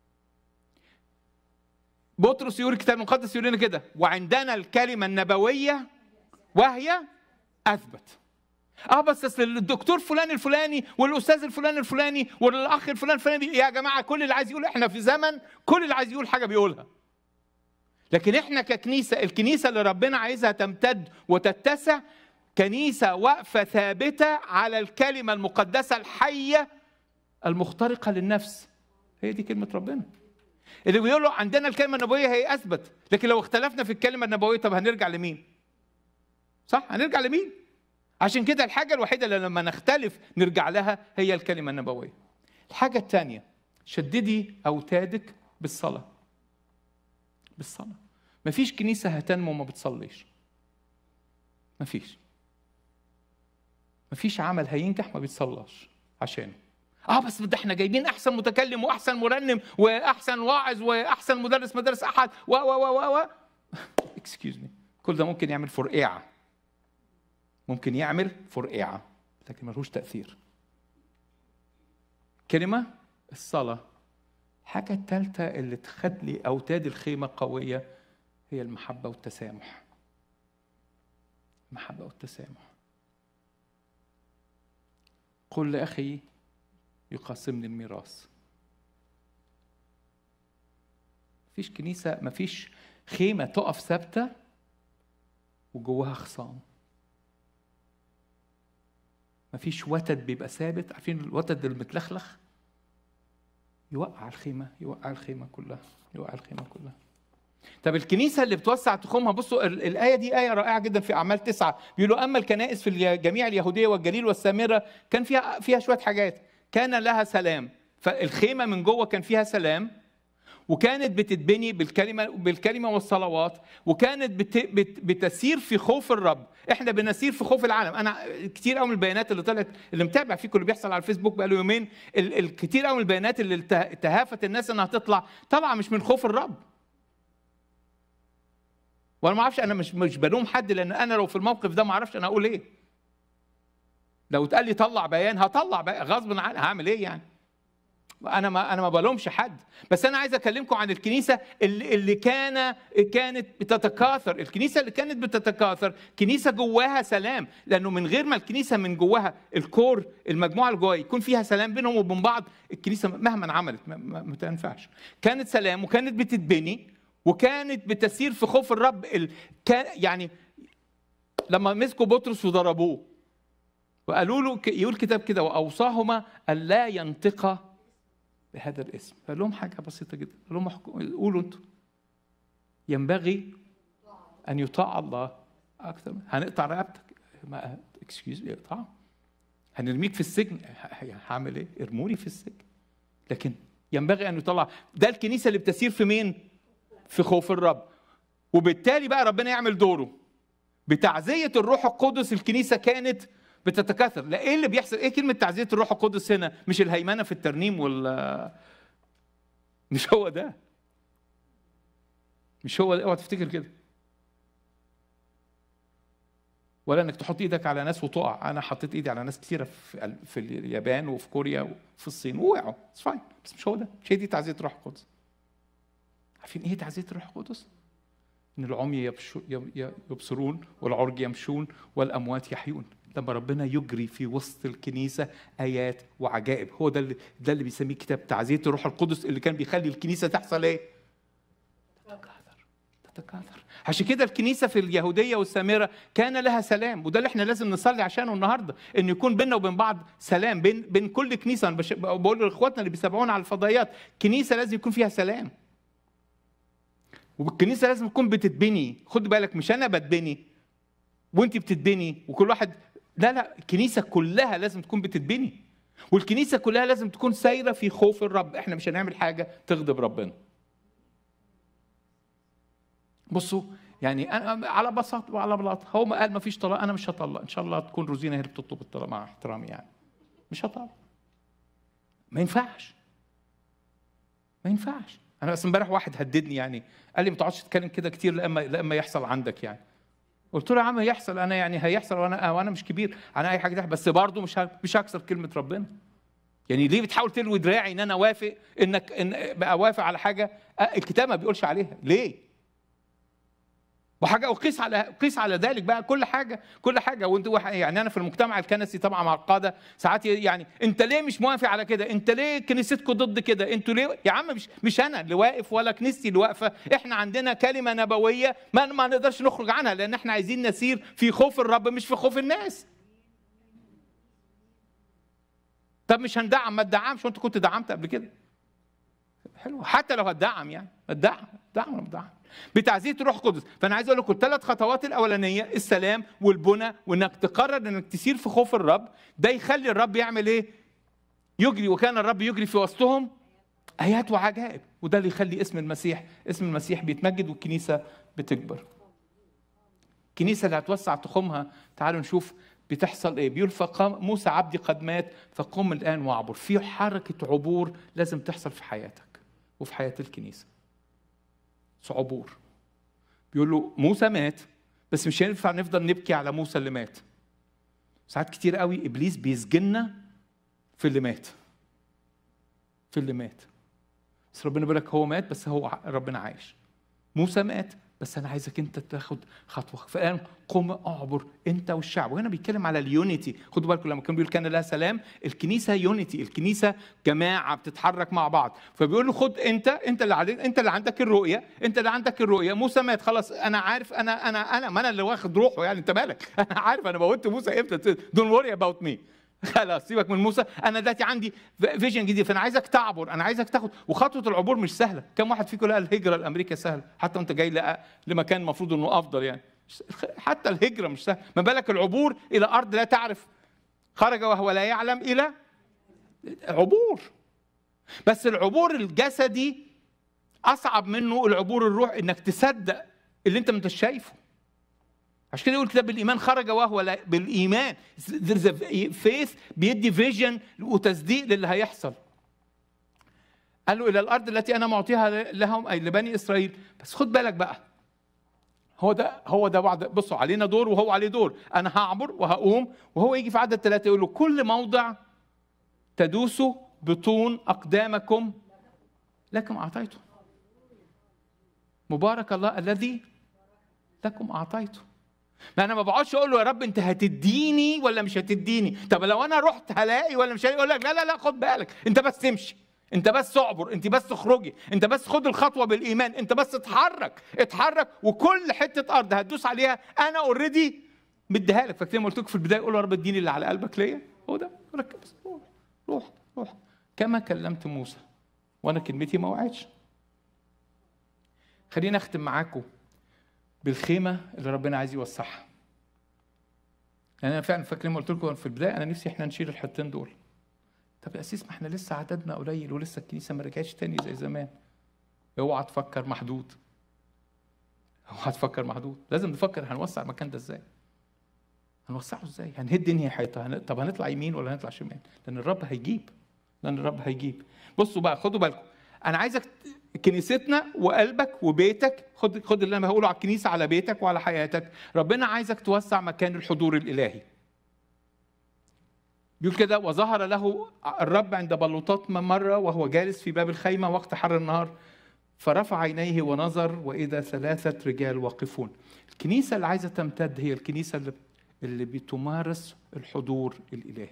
[SPEAKER 4] بطرس يقول الكتاب المقدس يقول لنا كده وعندنا الكلمه النبويه وهي اثبت اه بس اصل الدكتور فلان الفلاني والاستاذ الفلاني الفلاني والاخ الفلان الفلاني يا جماعه كل اللي عايز يقول احنا في زمن كل اللي عايز يقول حاجه بيقولها لكن احنا ككنيسه الكنيسه اللي ربنا عايزها تمتد وتتسع كنيسه واقفه ثابته على الكلمه المقدسه الحيه المخترقه للنفس هي دي كلمه ربنا اللي بيقولوا عندنا الكلمه النبويه هي اثبت لكن لو اختلفنا في الكلمه النبويه طب هنرجع لمين صح هنرجع لمين عشان كده الحاجه الوحيده اللي لما نختلف نرجع لها هي الكلمه النبويه الحاجه الثانيه شددي اوتادك بالصلاه بالصلاه مفيش كنيسه هتنمو ما بتصليش مفيش مفيش عمل هينجح ما بيتصلاش عشانه اه بس ده احنا جايبين احسن متكلم واحسن مرنم واحسن واعظ واحسن مدرس مدرسه احد و و و و و اكسكيوز مي كل ده ممكن يعمل فرقعه ممكن يعمل فرقعه لكن ملوش تاثير كلمه الصلاه الحاجه الثالثه اللي تخلي اوتاد الخيمه قويه هي المحبه والتسامح المحبه والتسامح قل لاخي يقاسمني الميراث مفيش كنيسة مفيش خيمة تقف ثابتة وجواها خصام مفيش وتد بيبقى ثابت عارفين الوتد المتلخلخ يوقع الخيمة يوقع الخيمة كلها يوقع الخيمة كلها طب الكنيسة اللي بتوسع تخومها بصوا ال- الآية دي آية رائعة جدا في أعمال تسعة بيقولوا أما الكنائس في الي- جميع اليهودية والجليل والسامرة كان فيها فيها شوية حاجات كان لها سلام فالخيمة من جوه كان فيها سلام وكانت بتتبني بالكلمة بالكلمة والصلوات وكانت بت بت بتسير في خوف الرب احنا بنسير في خوف العالم انا كتير قوي من البيانات اللي طلعت اللي متابع فيكم اللي بيحصل على الفيسبوك بقاله يومين ال- الكتير قوي من البيانات اللي الته- تهافت الناس انها تطلع طالعه مش من خوف الرب وانا ما اعرفش انا مش مش بلوم حد لان انا لو في الموقف ده ما اعرفش انا اقول ايه لو اتقال لي طلع بيان هطلع بيان غصب عني هعمل ايه يعني انا ما انا ما بلومش حد بس انا عايز اكلمكم عن الكنيسه اللي, اللي كان كانت بتتكاثر الكنيسه اللي كانت بتتكاثر كنيسه جواها سلام لانه من غير ما الكنيسه من جواها الكور المجموعه اللي جواها يكون فيها سلام بينهم وبين بعض الكنيسه مهما عملت ما, ما, ما تنفعش كانت سلام وكانت بتتبني وكانت بتسير في خوف الرب ال... كان يعني لما مسكوا بطرس وضربوه وقالوا له ك- يقول كتاب كده واوصاهما الا ينطقا بهذا الاسم قال لهم حاجه بسيطه جدا قال لهم احكوا- قولوا انتوا ينبغي ان يطاع الله اكثر من- هنقطع رقبتك ما اكسكيوز مي اقطع هنرميك في السجن ه- ه- هعمل ايه ارموني في السجن لكن ينبغي ان يطلع ده الكنيسه اللي بتسير في مين في خوف الرب وبالتالي بقى ربنا يعمل دوره بتعزيه الروح القدس الكنيسه كانت بتتكاثر لا ايه اللي بيحصل ايه كلمه تعزيه الروح القدس هنا مش الهيمنه في الترنيم وال مش هو ده مش هو ده اوعى تفتكر كده ولا انك تحط ايدك على ناس وتقع انا حطيت ايدي على ناس كثيره في ال- في اليابان وفي كوريا وفي الصين ووقعوا اتس فاين بس مش هو ده مش هي دي تعزيه الروح القدس عارفين ايه تعزيه الروح القدس ان العمي يبشو يب- يبصرون والعرج يمشون والاموات يحيون لما ربنا يجري في وسط الكنيسه ايات وعجائب هو ده اللي ده اللي بيسميه كتاب تعزيه الروح القدس اللي كان بيخلي الكنيسه تحصل ايه؟ تتكاثر تتكاثر عشان كده الكنيسه في اليهوديه والسامره كان لها سلام وده اللي احنا لازم نصلي عشانه النهارده ان يكون بيننا وبين بعض سلام بين بين كل كنيسه انا بش- بقول لاخواتنا اللي بيسابعونا على الفضائيات كنيسه لازم يكون فيها سلام والكنيسه لازم تكون بتتبني خد بالك مش انا بتبني وانت بتتبني وكل واحد لا لا الكنيسه كلها لازم تكون بتتبني والكنيسه كلها لازم تكون سايره في خوف الرب احنا مش هنعمل حاجه تغضب ربنا بصوا يعني انا على بساطه وعلى بلاطه هو ما قال ما فيش طلاق انا مش هطلق ان شاء الله تكون روزينا هي اللي بتطلب الطلاق مع احترامي يعني مش هطلق ما ينفعش ما ينفعش انا بس امبارح واحد هددني يعني قال لي ما تقعدش تتكلم كده كتير لما لما يحصل عندك يعني قلت له يا عم يحصل انا يعني هيحصل وانا وانا مش كبير انا اي حاجه تحصل بس برضه مش ه- مش هكسر كلمه ربنا يعني ليه بتحاول تلوي دراعي ان انا وافق انك إن بقى وافق على حاجه آه، الكتاب ما بيقولش عليها ليه وحاجه وقيس على قيس على ذلك بقى كل حاجه كل حاجه وانت واحد- يعني انا في المجتمع الكنسي طبعا مع القاده ساعات يعني انت ليه مش موافق على كده انت ليه كنيستكم ضد كده انتوا ليه يا عم مش مش انا اللي واقف ولا كنيستي اللي واقفه احنا عندنا كلمه نبويه ما ما نقدرش نخرج عنها لان احنا عايزين نسير في خوف الرب مش في خوف الناس طب مش هندعم ما تدعمش وانت كنت دعمت قبل كده حلوه حتى لو هتدعم يعني هتدعم دعم دعم بتعزيه الروح القدس فانا عايز اقول لكم الثلاث خطوات الاولانيه السلام والبنى وانك تقرر انك تسير في خوف الرب ده يخلي الرب يعمل ايه يجري وكان الرب يجري في وسطهم ايات وعجائب وده اللي يخلي اسم المسيح اسم المسيح بيتمجد والكنيسه بتكبر الكنيسه اللي هتوسع تخومها تعالوا نشوف بتحصل ايه بيقول فقام موسى عبدي قد مات فقم الان واعبر في حركه عبور لازم تحصل في حياتك وفي حياه الكنيسه عبور بيقول له موسى مات بس مش هينفع نفضل نبكي على موسى اللي مات ساعات كتير قوي ابليس بيسجننا في اللي مات في اللي مات بس ربنا بيقول لك هو مات بس هو ع- ربنا عايش موسى مات بس انا عايزك انت تاخد خطوه فقال قم اعبر انت والشعب وهنا بيتكلم على اليونيتي خدوا بالكم لما كان بيقول كان لها سلام الكنيسه يونيتي الكنيسه جماعه بتتحرك مع بعض فبيقول له خد انت انت اللي عليك انت اللي عندك الرؤيه انت اللي عندك الرؤيه موسى مات خلاص انا عارف انا انا انا ما انا اللي واخد روحه يعني انت مالك انا عارف انا موتت موسى امتى دون وري اباوت مي خلاص سيبك من موسى انا دلوقتي عندي فيجن جديد فانا عايزك تعبر انا عايزك تاخد وخطوه العبور مش سهله كم واحد فيكم لقى الهجره لامريكا سهله حتى وانت جاي لقى لمكان المفروض انه افضل يعني حتى الهجره مش سهله ما بالك العبور الى ارض لا تعرف خرج وهو لا يعلم الى عبور بس العبور الجسدي اصعب منه العبور الروح انك تصدق اللي انت ما انتش شايفه عشان كده يقول كتاب بالايمان خرج وهو لا بالايمان there's a faith بيدي فيجن وتصديق للي هيحصل قال له الى الارض التي انا معطيها لهم اي لبني اسرائيل بس خد بالك بقى هو ده هو ده بعد بصوا علينا دور وهو عليه دور انا هعبر وهقوم وهو يجي في عدد ثلاثه يقول له كل موضع تدوسوا بطون اقدامكم لكم اعطيته مبارك الله الذي لكم اعطيته ما انا ما بقعدش اقول له يا رب انت هتديني ولا مش هتديني طب لو انا رحت هلاقي ولا مش هلاقي يقول لك لا لا لا خد بالك انت بس تمشي انت بس اعبر انت بس اخرجي انت بس خد الخطوه بالايمان انت بس اتحرك اتحرك وكل حته ارض هتدوس عليها انا اوريدي مديها لك فاكرين ما قلت لكم في البدايه قول يا رب اديني اللي على قلبك ليا هو ده ركز بس روح روح روح كما كلمت موسى وانا كلمتي ما وعدش خليني اختم معاكم بالخيمه اللي ربنا عايز يوسعها يعني انا فعلا فاكرين ما قلت لكم في البدايه انا نفسي احنا نشيل الحتتين دول طب يا اسيس ما احنا لسه عددنا قليل ولسه الكنيسه ما رجعتش تاني زي زمان اوعى تفكر محدود اوعى تفكر محدود لازم نفكر هنوسع المكان ده ازاي هنوسعه ازاي هنهد انهي حيطه هن... طب هنطلع يمين ولا هنطلع شمال لان الرب هيجيب لان الرب هيجيب بصوا بقى خدوا بالكم انا عايزك كنيستنا وقلبك وبيتك خد خد اللي انا هقوله على الكنيسه على بيتك وعلى حياتك ربنا عايزك توسع مكان الحضور الالهي بيقول كده وظهر له الرب عند بلوطات مرة وهو جالس في باب الخيمة وقت حر النهار فرفع عينيه ونظر وإذا ثلاثة رجال واقفون الكنيسة اللي عايزة تمتد هي الكنيسة اللي, اللي بتمارس الحضور الإلهي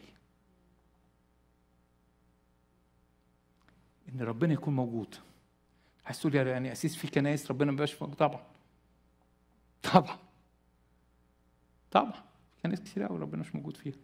[SPEAKER 4] إن ربنا يكون موجود عايز تقول يا يعني أسيس في كنايس ربنا ما بيبقاش موجود طبعا طبعا طبعا في كنايس كتير قوي ربنا مش موجود فيها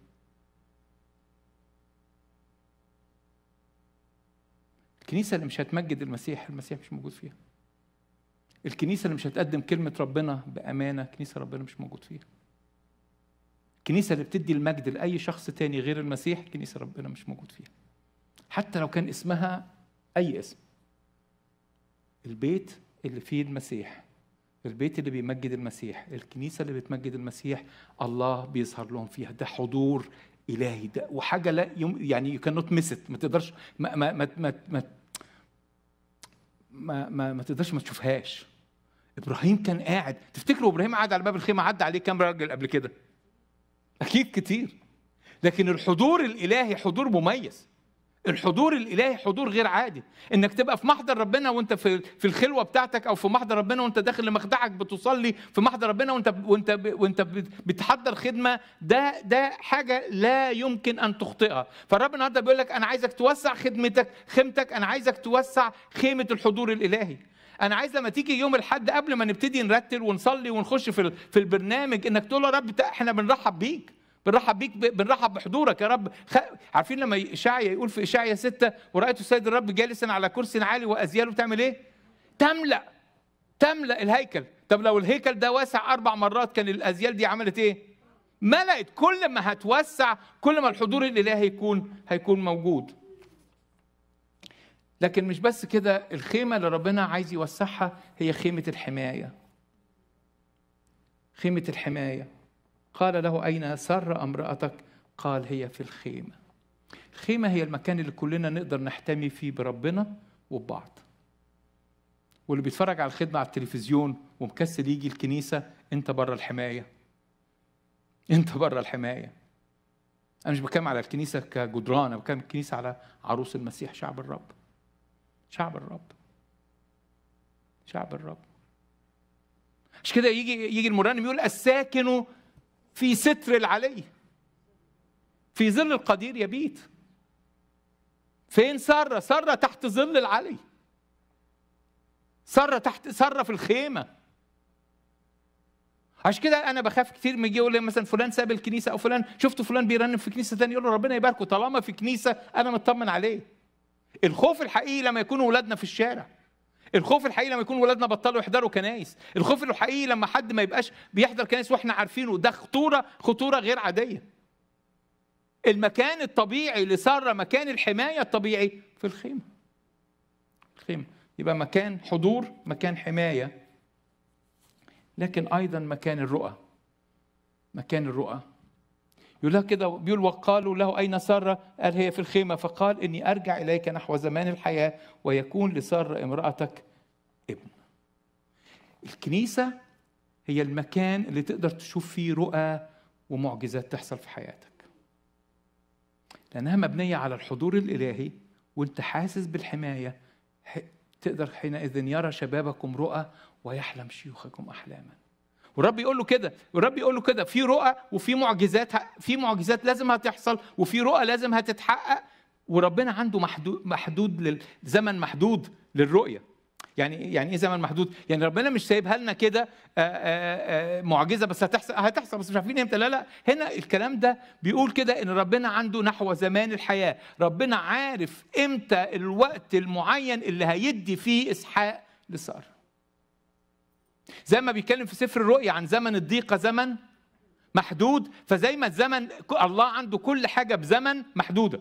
[SPEAKER 4] الكنيسة اللي مش هتمجد المسيح المسيح مش موجود فيها الكنيسة اللي مش هتقدم كلمة ربنا بأمانة كنيسة ربنا مش موجود فيها الكنيسة اللي بتدي المجد لأي شخص تاني غير المسيح كنيسة ربنا مش موجود فيها حتى لو كان اسمها أي اسم البيت اللي فيه المسيح البيت اللي بيمجد المسيح الكنيسة اللي بتمجد المسيح الله بيظهر لهم فيها ده حضور الهي ده وحاجه لا يم يعني يو كانوت ميس ما تقدرش ما ما ما ما ما, ما, ما, ما تقدرش ما تشوفهاش ابراهيم كان قاعد تفتكروا ابراهيم قاعد على باب الخيمه عدى عليه كام راجل قبل كده اكيد كتير لكن الحضور الالهي حضور مميز الحضور الالهي حضور غير عادي انك تبقى في محضر ربنا وانت في في الخلوه بتاعتك او في محضر ربنا وانت داخل لمخدعك بتصلي في محضر ربنا وانت وانت وانت بتحضر خدمه ده ده حاجه لا يمكن ان تخطئها فالرب النهارده بيقول لك انا عايزك توسع خدمتك خيمتك انا عايزك توسع خيمه الحضور الالهي انا عايز لما تيجي يوم الاحد قبل ما نبتدي نرتل ونصلي ونخش في في البرنامج انك تقول يا رب احنا بنرحب بيك بنرحب بيك ب- بنرحب بحضورك يا رب خ... عارفين لما اشعيا يقول في اشعيا ستة ورأيت السيد الرب جالسا على كرسي عالي وازياله بتعمل ايه؟ تملأ تملأ الهيكل طب لو الهيكل ده واسع اربع مرات كان الازيال دي عملت ايه؟ ملأت كل ما هتوسع كل ما الحضور الالهي هيكون هيكون موجود لكن مش بس كده الخيمة اللي ربنا عايز يوسعها هي خيمة الحماية خيمة الحماية قال له أين سر امرأتك قال هي في الخيمة الخيمة هي المكان اللي كلنا نقدر نحتمي فيه بربنا وببعض واللي بيتفرج على الخدمة على التلفزيون ومكسل يجي الكنيسة انت بره الحماية انت بره الحماية انا مش بتكلم على الكنيسة كجدران انا بتكلم الكنيسة على عروس المسيح شعب الرب شعب الرب شعب الرب مش كده يجي يجي المرنم يقول الساكن في ستر العلي في ظل القدير يبيت فين سارة سارة تحت ظل العلي سارة تحت سارة في الخيمة عشان كده انا بخاف كتير ما يجي يقول لي مثلا فلان ساب الكنيسه او فلان شفت فلان بيرنم في كنيسه ثانيه يقول له ربنا يباركه طالما في كنيسه انا مطمن عليه الخوف الحقيقي لما يكونوا ولادنا في الشارع الخوف الحقيقي لما يكون ولادنا بطلوا يحضروا كنايس الخوف الحقيقي لما حد ما يبقاش بيحضر كنايس واحنا عارفينه ده خطوره خطوره غير عاديه المكان الطبيعي لساره مكان الحمايه الطبيعي في الخيمه الخيمه يبقى مكان حضور مكان حمايه لكن ايضا مكان الرؤى مكان الرؤى يقول لها كده بيقول وقالوا له اين ساره؟ قال هي في الخيمه فقال اني ارجع اليك نحو زمان الحياه ويكون لساره امراتك ابن. الكنيسه هي المكان اللي تقدر تشوف فيه رؤى ومعجزات تحصل في حياتك. لانها مبنيه على الحضور الالهي وانت حاسس بالحمايه ح- تقدر حينئذ يرى شبابكم رؤى ويحلم شيوخكم احلاما. والرب يقول له كده والرب يقول له كده في رؤى وفي معجزات في معجزات لازم هتحصل وفي رؤى لازم هتتحقق وربنا عنده محدود محدود لل- زمن محدود للرؤيه يعني يعني ايه زمن محدود يعني ربنا مش سايبها لنا كده آه، آه، آه، معجزه بس هتحصل هتحصل بس مش عارفين امتى لا لا هنا الكلام ده بيقول كده ان ربنا عنده نحو زمان الحياه ربنا عارف امتى الوقت المعين اللي هيدي فيه اسحاق لساره زي ما بيتكلم في سفر الرؤيا عن زمن الضيقه زمن محدود فزي ما الزمن الله عنده كل حاجه بزمن محدوده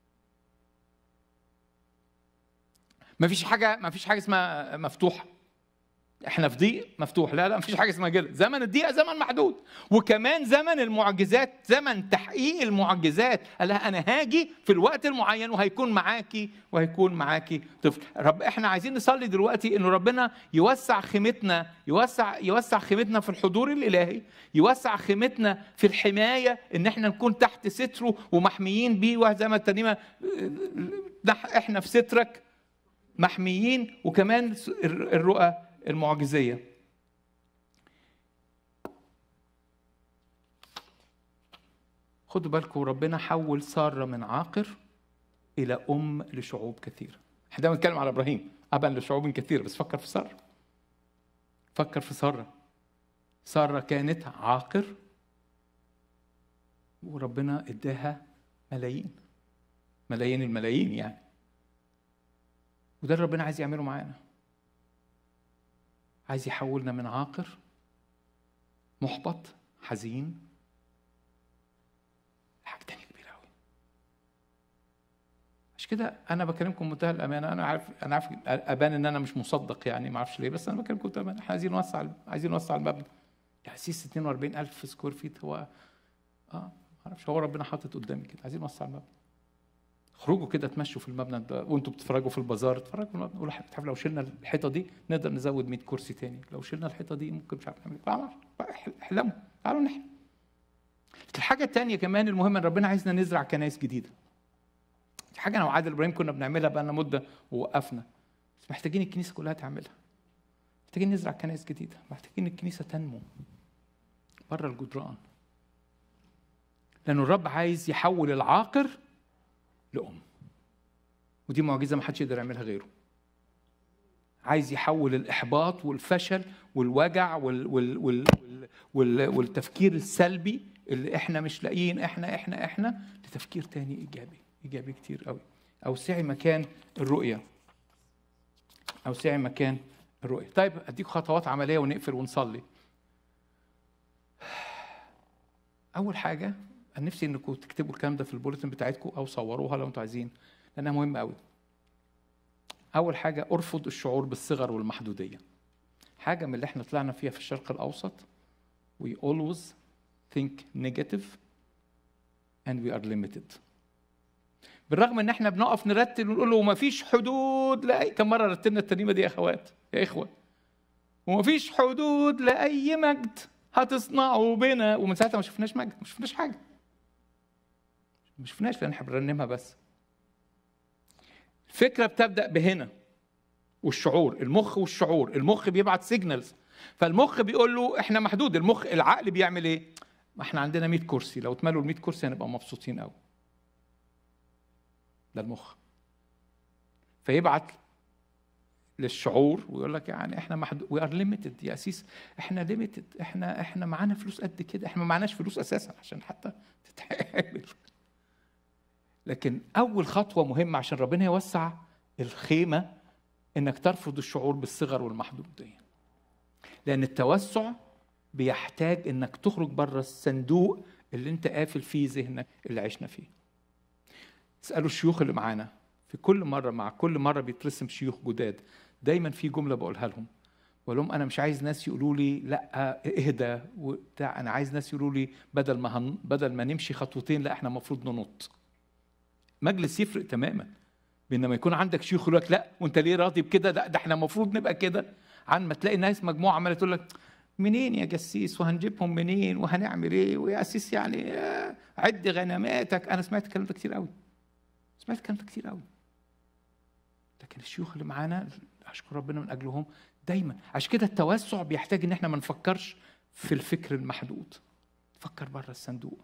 [SPEAKER 4] ما فيش حاجه ما فيش حاجه اسمها مفتوحه احنا في ضيق مفتوح لا لا ما فيش حاجه اسمها كده زمن الضيقه زمن محدود وكمان زمن المعجزات زمن تحقيق المعجزات قال لها انا هاجي في الوقت المعين وهيكون معاكي وهيكون معاكي طفل رب احنا عايزين نصلي دلوقتي انه ربنا يوسع خيمتنا يوسع يوسع خيمتنا في الحضور الالهي يوسع خيمتنا في الحمايه ان احنا نكون تحت ستره ومحميين بيه وزي ما الترنيمه نح- احنا في سترك محميين وكمان الرؤى المعجزيه خدوا بالكم ربنا حول ساره من عاقر الى ام لشعوب كثيره احنا دايما بنتكلم على ابراهيم ابا لشعوب كثيره بس فكر في ساره فكر في ساره ساره كانت عاقر وربنا اداها ملايين ملايين الملايين يعني وده اللي ربنا عايز يعمله معانا عايز يحولنا من عاقر محبط حزين لحاجة تانية كبيرة أوي عشان كده أنا بكلمكم بمنتهى الأمانة أنا عارف أنا عارف أبان إن أنا مش مصدق يعني ما أعرفش ليه بس أنا بكلمكم بمنتهى الأمانة إحنا عايزين نوسع عايزين نوسع المبنى يعني سيس 42000 سكوير فيت هو اه ما اعرفش هو ربنا حاطط قدامي كده عايزين نوسع المبنى خرجوا كده تمشوا في المبنى ده وانتوا بتتفرجوا في البازار اتفرجوا في المبنى قولوا حبيبي لو شلنا الحيطه دي نقدر نزود 100 كرسي تاني لو شلنا الحيطه دي ممكن مش عارف نعمل ايه ما اعرفش احلموا تعالوا نحلم الحاجه الثانيه كمان المهمه ان ربنا عايزنا نزرع كنايس جديده دي حاجه انا وعادل ابراهيم كنا بنعملها بقى لنا مده ووقفنا بس محتاجين الكنيسه كلها تعملها محتاجين نزرع كنايس جديده محتاجين الكنيسه تنمو بره الجدران لأنه الرب عايز يحول العاقر لأم ودي معجزة ما حدش يقدر يعملها غيره عايز يحول الإحباط والفشل والوجع وال وال وال وال وال والتفكير السلبي اللي احنا مش لاقيين احنا احنا احنا لتفكير تاني ايجابي ايجابي كتير قوي اوسعي مكان الرؤيه اوسعي مكان الرؤيه طيب اديك خطوات عمليه ونقفل ونصلي اول حاجه انا نفسي انكم تكتبوا الكلام ده في البوليتن بتاعتكم او صوروها لو انتوا عايزين لانها مهمه قوي اول حاجه ارفض الشعور بالصغر والمحدوديه حاجه من اللي احنا طلعنا فيها في الشرق الاوسط we always think negative and we are limited بالرغم ان احنا بنقف نرتل ونقول له ومفيش حدود لاي كم مره رتلنا الترنيمه دي يا اخوات يا اخوه ومفيش حدود لاي مجد هتصنعوا بنا ومن ساعتها ما شفناش مجد ما شفناش حاجه ما شفناش لان احنا بنرنمها بس الفكره بتبدا بهنا والشعور المخ والشعور المخ بيبعت سيجنالز فالمخ بيقول له احنا محدود المخ العقل بيعمل ايه ما احنا عندنا 100 كرسي لو اتملوا ال 100 كرسي هنبقى مبسوطين قوي ده المخ فيبعت للشعور ويقول لك يعني احنا محدود وي ار ليميتد يا اسيس احنا ليميتد احنا احنا معانا فلوس قد كده احنا ما معناش فلوس اساسا عشان حتى تتعمل لكن اول خطوه مهمه عشان ربنا يوسع الخيمه انك ترفض الشعور بالصغر والمحدوديه لان التوسع بيحتاج انك تخرج بره الصندوق اللي انت قافل فيه ذهنك اللي عشنا فيه اسالوا الشيوخ اللي معانا في كل مره مع كل مره بيترسم شيوخ جداد دايما في جمله بقولها لهم بقول لهم انا مش عايز ناس يقولوا لي لا اهدى وبتاع انا عايز ناس يقولوا لي بدل ما هن بدل ما نمشي خطوتين لا احنا المفروض ننط مجلس يفرق تماما بينما يكون عندك شيوخ يقول لك لا وانت ليه راضي بكده لا ده احنا المفروض نبقى كده عن ما تلاقي ناس مجموعه عماله تقول لك منين يا جسيس وهنجيبهم منين وهنعمل ايه ويا اسيس يعني آه، عد غنماتك انا سمعت الكلام ده كتير قوي سمعت الكلام ده كتير قوي لكن الشيوخ اللي معانا اشكر ربنا من اجلهم دايما عشان كده التوسع بيحتاج ان احنا ما نفكرش في الفكر المحدود نفكر بره الصندوق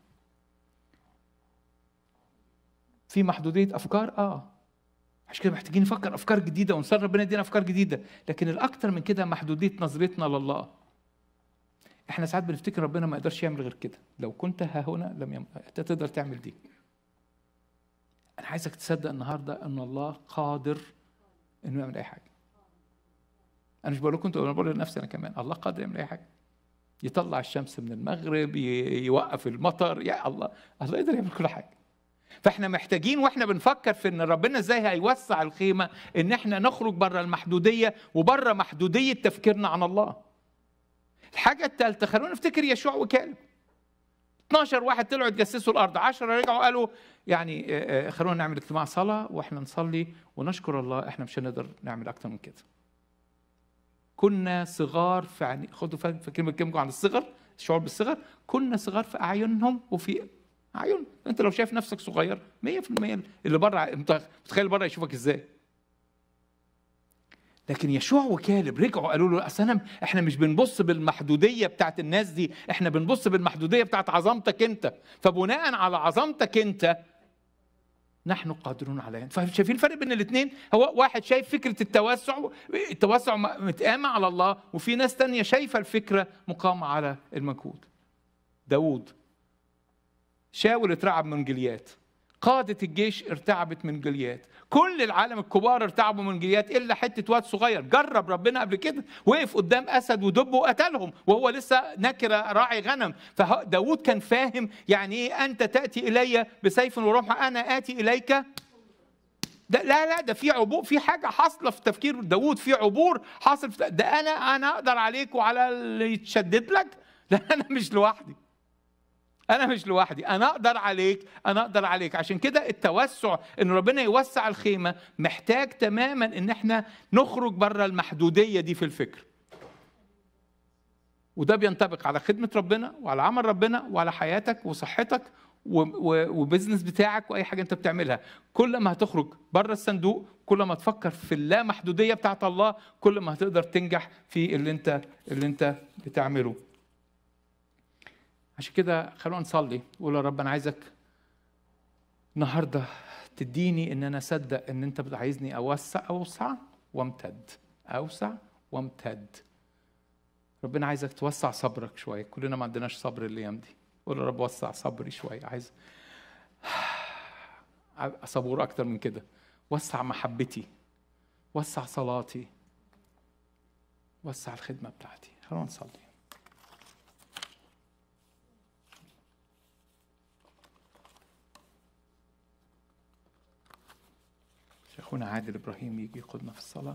[SPEAKER 4] في محدوديه افكار اه عشان كده محتاجين نفكر افكار جديده ونصلي ربنا يدينا افكار جديده لكن الاكثر من كده محدوديه نظرتنا لله احنا ساعات بنفتكر ربنا ما يقدرش يعمل غير كده لو كنت ها هنا لم يم... انت تقدر تعمل دي انا عايزك تصدق النهارده ان الله قادر انه يعمل اي حاجه انا مش بقول لكم انتوا انا بقول لنفسي انا كمان الله قادر يعمل اي حاجه يطلع الشمس من المغرب ي- يوقف المطر يا الله الله يقدر يعمل كل حاجه فاحنا محتاجين واحنا بنفكر في ان ربنا ازاي هيوسع الخيمه ان احنا نخرج بره المحدوديه وبره محدوديه تفكيرنا عن الله الحاجه الثالثه خلونا نفتكر يشوع وكالب 12 واحد طلعوا يتجسسوا الارض 10 رجعوا قالوا يعني آه، آه، خلونا نعمل اجتماع صلاه واحنا نصلي ونشكر الله احنا مش هنقدر نعمل اكتر من كده كنا صغار في عن... خدوا فا- فاكرين بتكلمكم عن الصغر الشعور بالصغر كنا صغار في اعينهم وفي اعين انت لو شايف نفسك صغير 100% اللي بره انت متخيل بره يشوفك ازاي لكن يشوع وكالب رجعوا قالوا له اصل انا احنا مش بنبص بالمحدوديه بتاعت الناس دي احنا بنبص بالمحدوديه بتاعت عظمتك انت فبناء على عظمتك انت نحن قادرون على فشايفين الفرق بين الاثنين هو واحد شايف فكره التوسع التوسع م- متقامه على الله وفي ناس تانية شايفه الفكره مقامه على المجهود داوود شاول اترعب من جليات قادة الجيش ارتعبت من جليات كل العالم الكبار ارتعبوا من جليات الا حته واد صغير جرب ربنا قبل كده وقف قدام اسد ودب وقتلهم وهو لسه نكره راعي غنم فداود كان فاهم يعني ايه انت تاتي الي بسيف ورمح انا اتي اليك ده لا لا ده في عبور في حاجه حاصله في تفكير داوود في عبور حاصل في ده انا انا اقدر عليك وعلى اللي يتشدد لك لا انا مش لوحدي انا مش لوحدي انا اقدر عليك انا اقدر عليك عشان كده التوسع ان ربنا يوسع الخيمه محتاج تماما ان احنا نخرج بره المحدوديه دي في الفكر وده بينطبق على خدمه ربنا وعلى عمل ربنا وعلى حياتك وصحتك و- و- وبزنس بتاعك واي حاجه انت بتعملها كل ما هتخرج بره الصندوق كل ما تفكر في اللامحدوديه بتاعت الله كل ما هتقدر تنجح في اللي انت اللي انت بتعمله عشان كده خلونا نصلي وقول يا رب انا عايزك النهارده تديني ان انا اصدق ان انت عايزني اوسع اوسع وامتد اوسع وامتد ربنا عايزك توسع صبرك شويه كلنا ما عندناش صبر الايام دي قول يا رب وسع صبري شويه عايز صبور اكتر من كده وسع محبتي وسع صلاتي وسع الخدمه بتاعتي خلونا نصلي شيخنا عادل ابراهيم يجي يقودنا في الصلاه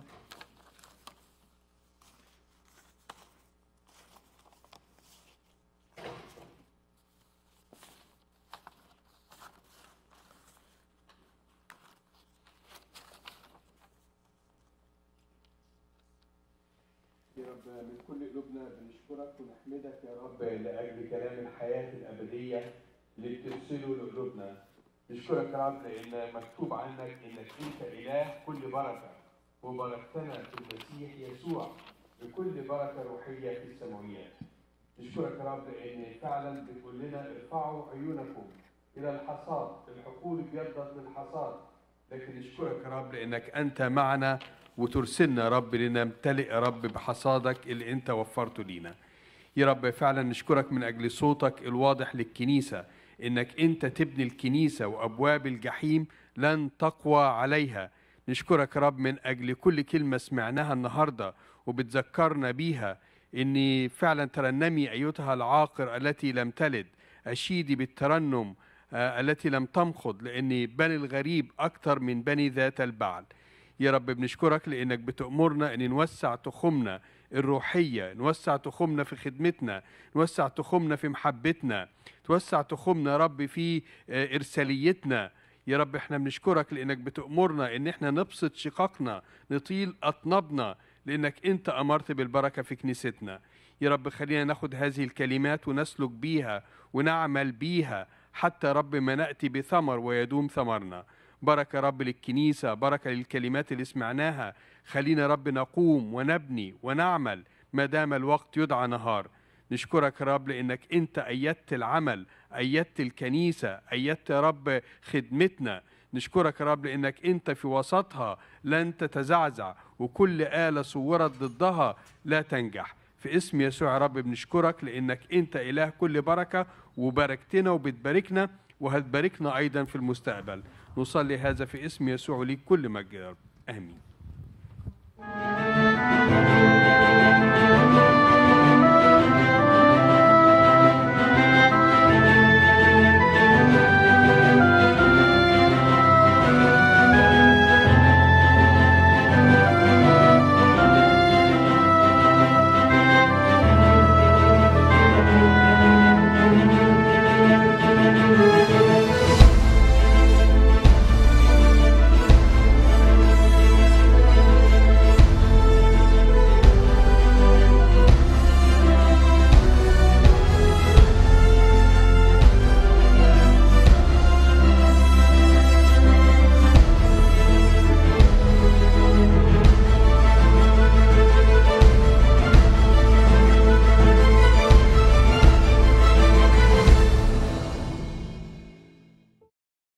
[SPEAKER 8] يا رب من كل قلوبنا بنشكرك ونحمدك يا رب لاجل كلام الحياه الابديه اللي بترسله لقلوبنا. نشكرك يا رب لان مكتوب عنك انك انت اله كل بركه وباركتنا في المسيح يسوع بكل بركه روحيه في السماويات. نشكرك يا رب لان فعلا بتقول لنا ارفعوا عيونكم الى الحصاد، الحقول ابيضت للحصاد. لكن نشكرك يا رب لانك انت معنا وترسلنا يا رب لنمتلئ يا رب بحصادك اللي انت وفرته لينا يا رب فعلا نشكرك من اجل صوتك الواضح للكنيسه انك انت تبني الكنيسه وابواب الجحيم لن تقوى عليها نشكرك يا رب من اجل كل كلمه سمعناها النهارده وبتذكرنا بيها اني فعلا ترنمي ايتها العاقر التي لم تلد اشيدي بالترنم آه، التي لم تمخض لان بني الغريب اكثر من بني ذات البعل يا رب بنشكرك لانك بتأمرنا ان نوسع تخمنا الروحيه نوسع تخمنا في خدمتنا نوسع تخمنا في محبتنا توسع تخمنا يا رب في آه، ارساليتنا يا رب احنا بنشكرك لانك بتأمرنا ان احنا نبسط شقاقنا نطيل اطنابنا لانك انت امرت بالبركه في كنيستنا يا رب خلينا ناخد هذه الكلمات ونسلك بيها ونعمل بيها حتى يا رب ما ناتي بثمر ويدوم ثمرنا بركة يا رب للكنيسة بركة للكلمات اللي سمعناها خلينا يا رب نقوم ونبني ونعمل ما دام الوقت يدعى نهار نشكرك يا رب لأنك أنت أيدت العمل أيدت الكنيسة أيدت يا رب خدمتنا نشكرك يا رب لأنك أنت في وسطها لن تتزعزع وكل آلة صورت ضدها لا تنجح في اسم يسوع يا رب بنشكرك لأنك أنت إله كل بركة وباركتنا وبتباركنا وهتباركنا أيضا في المستقبل نصلي هذا في اسم يسوع ليك كل مجد يا رب آمين